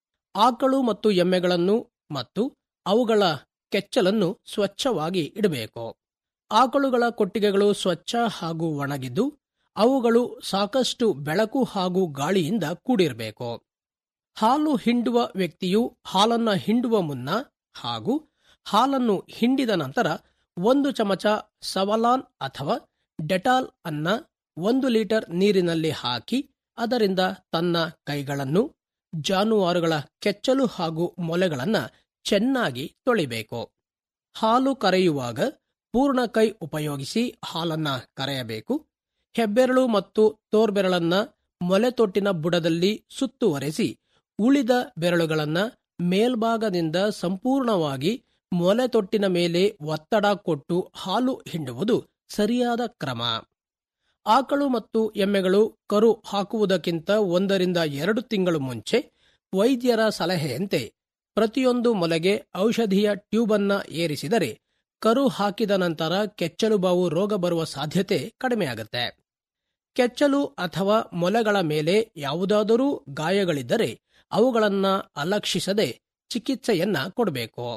ಆಕಳು ಮತ್ತು ಎಮ್ಮೆಗಳನ್ನು ಮತ್ತು ಅವುಗಳ ಕೆಚ್ಚಲನ್ನು ಸ್ವಚ್ಛವಾಗಿ ಇಡಬೇಕು ಆಕಳುಗಳ ಕೊಟ್ಟಿಗೆಗಳು ಸ್ವಚ್ಛ ಹಾಗೂ ಒಣಗಿದ್ದು ಅವುಗಳು ಸಾಕಷ್ಟು ಬೆಳಕು ಹಾಗೂ ಗಾಳಿಯಿಂದ ಕೂಡಿರಬೇಕು ಹಾಲು ಹಿಂಡುವ ವ್ಯಕ್ತಿಯು ಹಾಲನ್ನ ಹಿಂಡುವ ಮುನ್ನ ಹಾಗೂ ಹಾಲನ್ನು ಹಿಂಡಿದ ನಂತರ ಒಂದು ಚಮಚ ಸವಲಾನ್ ಅಥವಾ ಡೆಟಾಲ್ ಅನ್ನ ಒಂದು ಲೀಟರ್ ನೀರಿನಲ್ಲಿ ಹಾಕಿ ಅದರಿಂದ ತನ್ನ ಕೈಗಳನ್ನು ಜಾನುವಾರುಗಳ ಕೆಚ್ಚಲು ಹಾಗೂ ಮೊಲೆಗಳನ್ನ ಚೆನ್ನಾಗಿ ತೊಳಿಬೇಕು ಹಾಲು ಕರೆಯುವಾಗ ಪೂರ್ಣ ಕೈ ಉಪಯೋಗಿಸಿ ಹಾಲನ್ನ ಕರೆಯಬೇಕು ಹೆಬ್ಬೆರಳು ಮತ್ತು ತೋರ್ಬೆರಳನ್ನ ಮೊಲೆತೊಟ್ಟಿನ ಬುಡದಲ್ಲಿ ಸುತ್ತುವರೆಸಿ ಉಳಿದ ಬೆರಳುಗಳನ್ನ ಮೇಲ್ಭಾಗದಿಂದ ಸಂಪೂರ್ಣವಾಗಿ ಮೊಲೆತೊಟ್ಟಿನ ಮೇಲೆ ಒತ್ತಡ ಕೊಟ್ಟು ಹಾಲು ಹಿಂಡುವುದು ಸರಿಯಾದ ಕ್ರಮ ಆಕಳು ಮತ್ತು ಎಮ್ಮೆಗಳು ಕರು ಹಾಕುವುದಕ್ಕಿಂತ ಒಂದರಿಂದ ಎರಡು ತಿಂಗಳು ಮುಂಚೆ ವೈದ್ಯರ ಸಲಹೆಯಂತೆ ಪ್ರತಿಯೊಂದು ಮೊಲೆಗೆ ಔಷಧಿಯ ಟ್ಯೂಬನ್ನ ಏರಿಸಿದರೆ ಕರು ಹಾಕಿದ ನಂತರ ಕೆಚ್ಚಲು ಬಾವು ರೋಗ ಬರುವ ಸಾಧ್ಯತೆ ಕಡಿಮೆಯಾಗುತ್ತೆ ಕೆಚ್ಚಲು ಅಥವಾ ಮೊಲೆಗಳ ಮೇಲೆ ಯಾವುದಾದರೂ ಗಾಯಗಳಿದ್ದರೆ ಅವುಗಳನ್ನ ಅಲಕ್ಷಿಸದೆ ಚಿಕಿತ್ಸೆಯನ್ನ ಕೊಡಬೇಕು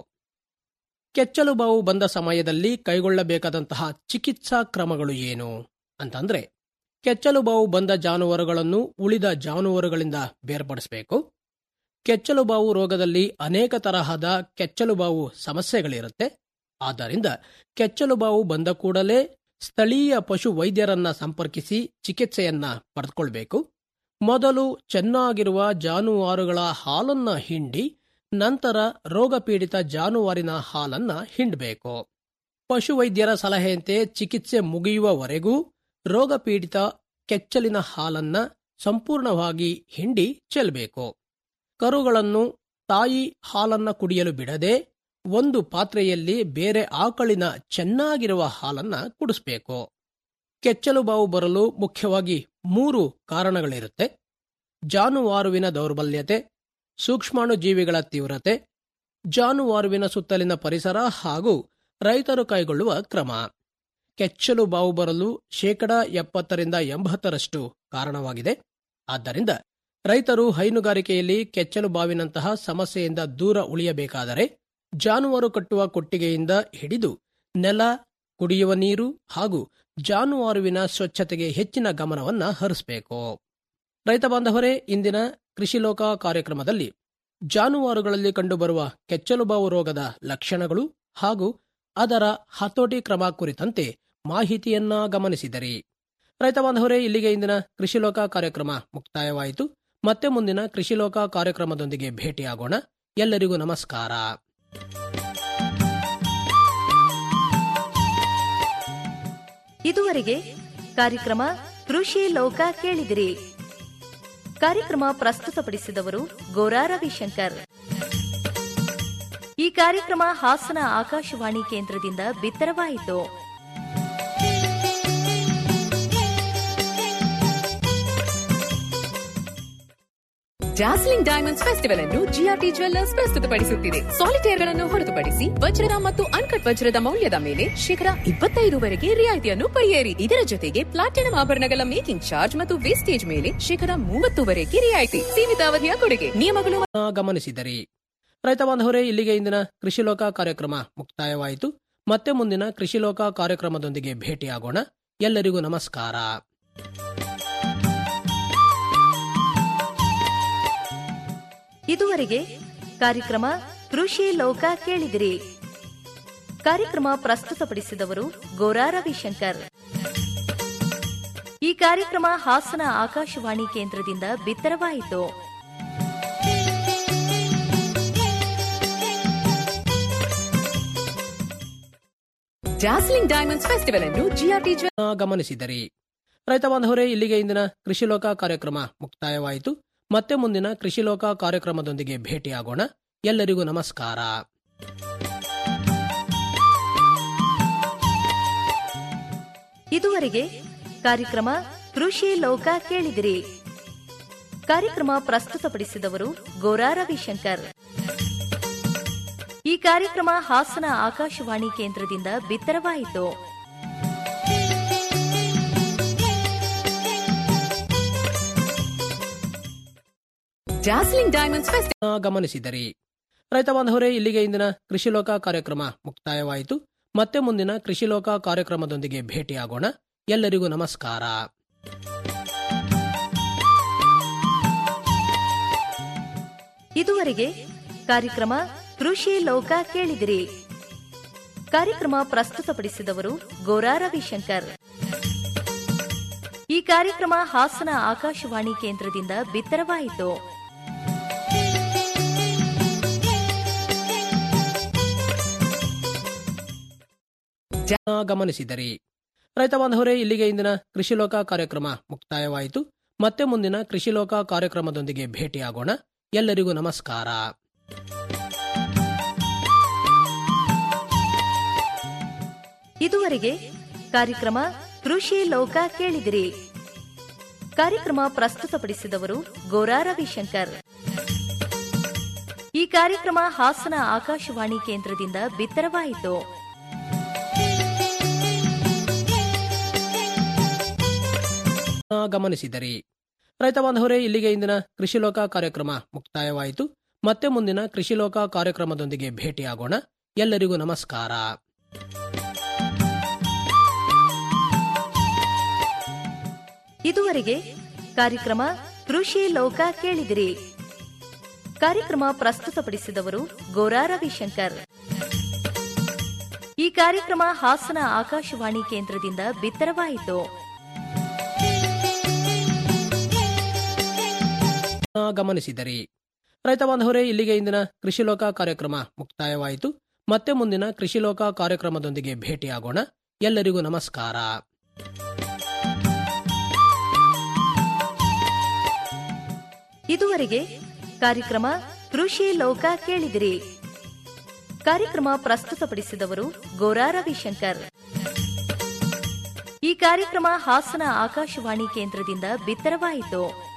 ಕೆಚ್ಚಲು ಬಾವು ಬಂದ ಸಮಯದಲ್ಲಿ ಕೈಗೊಳ್ಳಬೇಕಾದಂತಹ ಚಿಕಿತ್ಸಾ ಕ್ರಮಗಳು ಏನು ಅಂತಂದ್ರೆ ಕೆಚ್ಚಲು ಬಾವು ಬಂದ ಜಾನುವಾರುಗಳನ್ನು ಉಳಿದ ಜಾನುವಾರುಗಳಿಂದ ಬೇರ್ಪಡಿಸಬೇಕು ಕೆಚ್ಚಲು ಬಾವು ರೋಗದಲ್ಲಿ ಅನೇಕ ತರಹದ ಕೆಚ್ಚಲು ಬಾವು ಸಮಸ್ಯೆಗಳಿರುತ್ತೆ ಆದ್ದರಿಂದ ಕೆಚ್ಚಲು ಬಾವು ಬಂದ ಕೂಡಲೇ ಸ್ಥಳೀಯ ಪಶು ವೈದ್ಯರನ್ನ ಸಂಪರ್ಕಿಸಿ ಚಿಕಿತ್ಸೆಯನ್ನ ಪಡೆದುಕೊಳ್ಬೇಕು ಮೊದಲು ಚೆನ್ನಾಗಿರುವ ಜಾನುವಾರುಗಳ ಹಾಲನ್ನ ಹಿಂಡಿ ನಂತರ ರೋಗಪೀಡಿತ ಜಾನುವಾರಿನ ಹಾಲನ್ನ ಹಿಂಡಬೇಕು ಪಶುವೈದ್ಯರ ಸಲಹೆಯಂತೆ ಚಿಕಿತ್ಸೆ ಮುಗಿಯುವವರೆಗೂ ರೋಗಪೀಡಿತ ಕೆಚ್ಚಲಿನ ಹಾಲನ್ನ ಸಂಪೂರ್ಣವಾಗಿ ಹಿಂಡಿ ಚೆಲ್ಲಬೇಕು ಕರುಗಳನ್ನು ತಾಯಿ ಹಾಲನ್ನ ಕುಡಿಯಲು ಬಿಡದೆ ಒಂದು ಪಾತ್ರೆಯಲ್ಲಿ ಬೇರೆ ಆಕಳಿನ ಚೆನ್ನಾಗಿರುವ ಹಾಲನ್ನ ಕುಡಿಸ್ಬೇಕು ಕೆಚ್ಚಲು ಬಾವು ಬರಲು ಮುಖ್ಯವಾಗಿ ಮೂರು ಕಾರಣಗಳಿರುತ್ತೆ ಜಾನುವಾರುವಿನ ದೌರ್ಬಲ್ಯತೆ ಸೂಕ್ಷ್ಮಾಣು ಜೀವಿಗಳ ತೀವ್ರತೆ ಜಾನುವಾರುವಿನ ಸುತ್ತಲಿನ ಪರಿಸರ ಹಾಗೂ ರೈತರು ಕೈಗೊಳ್ಳುವ ಕ್ರಮ ಕೆಚ್ಚಲು ಬಾವು ಬರಲು ಶೇಕಡ ಎಪ್ಪತ್ತರಿಂದ ಎಂಬತ್ತರಷ್ಟು ಕಾರಣವಾಗಿದೆ ಆದ್ದರಿಂದ ರೈತರು ಹೈನುಗಾರಿಕೆಯಲ್ಲಿ ಕೆಚ್ಚಲು ಬಾವಿನಂತಹ ಸಮಸ್ಯೆಯಿಂದ ದೂರ ಉಳಿಯಬೇಕಾದರೆ ಜಾನುವಾರು ಕಟ್ಟುವ ಕೊಟ್ಟಿಗೆಯಿಂದ ಹಿಡಿದು ನೆಲ ಕುಡಿಯುವ ನೀರು ಹಾಗೂ ಜಾನುವಾರುವಿನ ಸ್ವಚ್ಛತೆಗೆ ಹೆಚ್ಚಿನ ಗಮನವನ್ನ ಹರಿಸಬೇಕು ರೈತ ಬಾಂಧವರೇ ಇಂದಿನ ಕೃಷಿ ಲೋಕ ಕಾರ್ಯಕ್ರಮದಲ್ಲಿ ಜಾನುವಾರುಗಳಲ್ಲಿ ಕಂಡುಬರುವ ಕೆಚ್ಚಲುಬಾವು ರೋಗದ ಲಕ್ಷಣಗಳು ಹಾಗೂ ಅದರ ಹತೋಟಿ ಕ್ರಮ ಕುರಿತಂತೆ ಮಾಹಿತಿಯನ್ನ ಗಮನಿಸಿದರಿ ರೈತ ಬಾಂಧವರೇ ಇಲ್ಲಿಗೆ ಇಂದಿನ ಕೃಷಿ ಲೋಕ ಕಾರ್ಯಕ್ರಮ ಮುಕ್ತಾಯವಾಯಿತು ಮತ್ತೆ ಮುಂದಿನ ಕೃಷಿ ಲೋಕ ಕಾರ್ಯಕ್ರಮದೊಂದಿಗೆ ಭೇಟಿಯಾಗೋಣ ಎಲ್ಲರಿಗೂ ನಮಸ್ಕಾರ ಇದುವರೆಗೆ ಕಾರ್ಯಕ್ರಮ ಕೃಷಿ ಲೋಕ ಕೇಳಿದಿರಿ ಕಾರ್ಯಕ್ರಮ ಪ್ರಸ್ತುತಪಡಿಸಿದವರು ಗೋರಾ ರವಿಶಂಕರ್ ಈ ಕಾರ್ಯಕ್ರಮ ಹಾಸನ ಆಕಾಶವಾಣಿ ಕೇಂದ್ರದಿಂದ ಬಿತ್ತರವಾಯಿತು ಡಾರ್ಸ್ಲಿಂಗ್ ಡೈಮಂಡ್ಸ್ ಫೆಸ್ಟಿವಲ್ ಅನ್ನು ಜಿಆರ್ಟಿ ಜ್ವೆಲ್ಲರ್ಸ್ ಪ್ರಸ್ತುತಪಡಿಸುತ್ತಿದೆ ಸಾಲಿಟೇರ್ಗಳನ್ನು ಹೊರತುಪಡಿಸಿ ವಜ್ರದ ಮತ್ತು ಅನ್ಕಟ್ ವಜ್ರದ ಮೌಲ್ಯದ ಮೇಲೆ ಶೇಕಡ ಇಪ್ಪತ್ತೈದರವರೆಗೆ ರಿಯಾಯಿತಿಯನ್ನು ಪಡೆಯಿರಿ ಇದರ ಜೊತೆಗೆ ಪ್ಲಾಟಿನಂ ಆಭರಣಗಳ ಮೇಕಿಂಗ್ ಚಾರ್ಜ್ ಮತ್ತು ವೇಸ್ಟೇಜ್ ಮೇಲೆ ಶೇಕಡ ಮೂವತ್ತುವರೆಗೆ ರಿಯಾಯಿತಿ ಸೀಮಿತ ಅವಧಿಯ ಕೊಡುಗೆ ನಿಯಮಗಳು ಗಮನಿಸಿದರಿ ರೈತ ಬಾಂಧವರೇ ಇಲ್ಲಿಗೆ ಇಂದಿನ ಕೃಷಿ ಲೋಕ ಕಾರ್ಯಕ್ರಮ ಮುಕ್ತಾಯವಾಯಿತು ಮತ್ತೆ ಮುಂದಿನ ಕೃಷಿ ಲೋಕ ಕಾರ್ಯಕ್ರಮದೊಂದಿಗೆ ಭೇಟಿಯಾಗೋಣ ಎಲ್ಲರಿಗೂ ನಮಸ್ಕಾರ ಇದುವರೆಗೆ ಕಾರ್ಯಕ್ರಮ ಕೃಷಿ ಲೋಕ ಕೇಳಿದಿರಿ ಕಾರ್ಯಕ್ರಮ ಪ್ರಸ್ತುತಪಡಿಸಿದವರು ಗೋರಾ ರವಿಶಂಕರ್ ಈ ಕಾರ್ಯಕ್ರಮ ಹಾಸನ ಆಕಾಶವಾಣಿ ಕೇಂದ್ರದಿಂದ ಬಿತ್ತರವಾಯಿತು ಡಾರ್ಸ್ಲಿಂಗ್ ಡೈಮಂಡ್ಸ್ ಫೆಸ್ಟಿವಲ್ ಅನ್ನು ಜಿಆರ್ಟಿ ಗಮನಿಸಿದರಿ ರೈತ ಬಾಂಧವರೇ ಇಲ್ಲಿಗೆ ಇಂದಿನ ಕೃಷಿ ಲೋಕ ಕಾರ್ಯಕ್ರಮ ಮುಕ್ತಾಯವಾಯಿತು ಮತ್ತೆ ಮುಂದಿನ ಕೃಷಿ ಲೋಕ ಕಾರ್ಯಕ್ರಮದೊಂದಿಗೆ ಭೇಟಿಯಾಗೋಣ ಎಲ್ಲರಿಗೂ ನಮಸ್ಕಾರ ಇದುವರೆಗೆ ಕಾರ್ಯಕ್ರಮ ಕೃಷಿ ಲೋಕ ಕೇಳಿದಿರಿ ಕಾರ್ಯಕ್ರಮ ಪ್ರಸ್ತುತಪಡಿಸಿದವರು ಗೋರಾ ರವಿಶಂಕರ್ ಈ ಕಾರ್ಯಕ್ರಮ ಹಾಸನ ಆಕಾಶವಾಣಿ ಕೇಂದ್ರದಿಂದ ಬಿತ್ತರವಾಯಿತು ಡಾರ್ಸ್ಲಿಂಗ್ ಡೈಮಂಡ್ಸ್ ಫೆಸ್ಟಿವಲ್ ಗಮನಿಸಿದರಿ ರೈತ ಬಾಂಧವರೇ ಇಲ್ಲಿಗೆ ಇಂದಿನ ಕೃಷಿ ಲೋಕ ಕಾರ್ಯಕ್ರಮ ಮುಕ್ತಾಯವಾಯಿತು ಮತ್ತೆ ಮುಂದಿನ ಕೃಷಿ ಲೋಕ ಕಾರ್ಯಕ್ರಮದೊಂದಿಗೆ ಭೇಟಿಯಾಗೋಣ ಎಲ್ಲರಿಗೂ ನಮಸ್ಕಾರ ಇದುವರೆಗೆ ಕಾರ್ಯಕ್ರಮ ಕೃಷಿ ಲೋಕ ಕೇಳಿದಿರಿ ಕಾರ್ಯಕ್ರಮ ಪ್ರಸ್ತುತಪಡಿಸಿದವರು ಗೋರಾ ರವಿಶಂಕರ್ ಈ ಕಾರ್ಯಕ್ರಮ ಹಾಸನ ಆಕಾಶವಾಣಿ ಕೇಂದ್ರದಿಂದ ಬಿತ್ತರವಾಯಿತು ಗಮನಿಸಿದರಿ ರೈತ ಬಾಂಧವರೇ ಇಲ್ಲಿಗೆ ಇಂದಿನ ಕೃಷಿ ಲೋಕ ಕಾರ್ಯಕ್ರಮ ಮುಕ್ತಾಯವಾಯಿತು ಮತ್ತೆ ಮುಂದಿನ ಕೃಷಿ ಲೋಕ ಕಾರ್ಯಕ್ರಮದೊಂದಿಗೆ ಭೇಟಿಯಾಗೋಣ ಎಲ್ಲರಿಗೂ ನಮಸ್ಕಾರ ಇದುವರೆಗೆ ಕಾರ್ಯಕ್ರಮ ಕೃಷಿ ಲೋಕ ಕೇಳಿದಿರಿ ಕಾರ್ಯಕ್ರಮ ಪ್ರಸ್ತುತಪಡಿಸಿದವರು ಗೋರಾ ರವಿಶಂಕರ್ ಈ ಕಾರ್ಯಕ್ರಮ ಹಾಸನ ಆಕಾಶವಾಣಿ ಕೇಂದ್ರದಿಂದ ಬಿತ್ತರವಾಯಿತು ಗಮನಿಸಿದರಿ ರೈತ ಬಾಂಧವರೇ ಇಲ್ಲಿಗೆ ಇಂದಿನ ಕೃಷಿ ಲೋಕ ಕಾರ್ಯಕ್ರಮ ಮುಕ್ತಾಯವಾಯಿತು ಮತ್ತೆ ಮುಂದಿನ ಕೃಷಿ ಲೋಕ ಕಾರ್ಯಕ್ರಮದೊಂದಿಗೆ ಭೇಟಿಯಾಗೋಣ ಎಲ್ಲರಿಗೂ ನಮಸ್ಕಾರ ಇದುವರೆಗೆ ಕಾರ್ಯಕ್ರಮ ಕೃಷಿ ಲೋಕ ಕೇಳಿದಿರಿ ಕಾರ್ಯಕ್ರಮ ಪ್ರಸ್ತುತಪಡಿಸಿದವರು ಗೋರಾ ರವಿಶಂಕರ್ ಈ ಕಾರ್ಯಕ್ರಮ ಹಾಸನ ಆಕಾಶವಾಣಿ ಕೇಂದ್ರದಿಂದ ಬಿತ್ತರವಾಯಿತು ಗಮನಿಸಿದರಿ ರೈತ ಬಾಂಧವರೇ ಇಲ್ಲಿಗೆ ಇಂದಿನ ಕೃಷಿ ಲೋಕ ಕಾರ್ಯಕ್ರಮ ಮುಕ್ತಾಯವಾಯಿತು ಮತ್ತೆ ಮುಂದಿನ ಕೃಷಿ ಲೋಕ ಕಾರ್ಯಕ್ರಮದೊಂದಿಗೆ ಭೇಟಿಯಾಗೋಣ ಎಲ್ಲರಿಗೂ ನಮಸ್ಕಾರ ಇದುವರೆಗೆ ಕಾರ್ಯಕ್ರಮ ಕೃಷಿ ಲೋಕ ಕೇಳಿದಿರಿ ಕಾರ್ಯಕ್ರಮ ಪ್ರಸ್ತುತಪಡಿಸಿದವರು ಗೋರಾ ರವಿಶಂಕರ್ ಈ ಕಾರ್ಯಕ್ರಮ ಹಾಸನ ಆಕಾಶವಾಣಿ ಕೇಂದ್ರದಿಂದ ಬಿತ್ತರವಾಯಿತು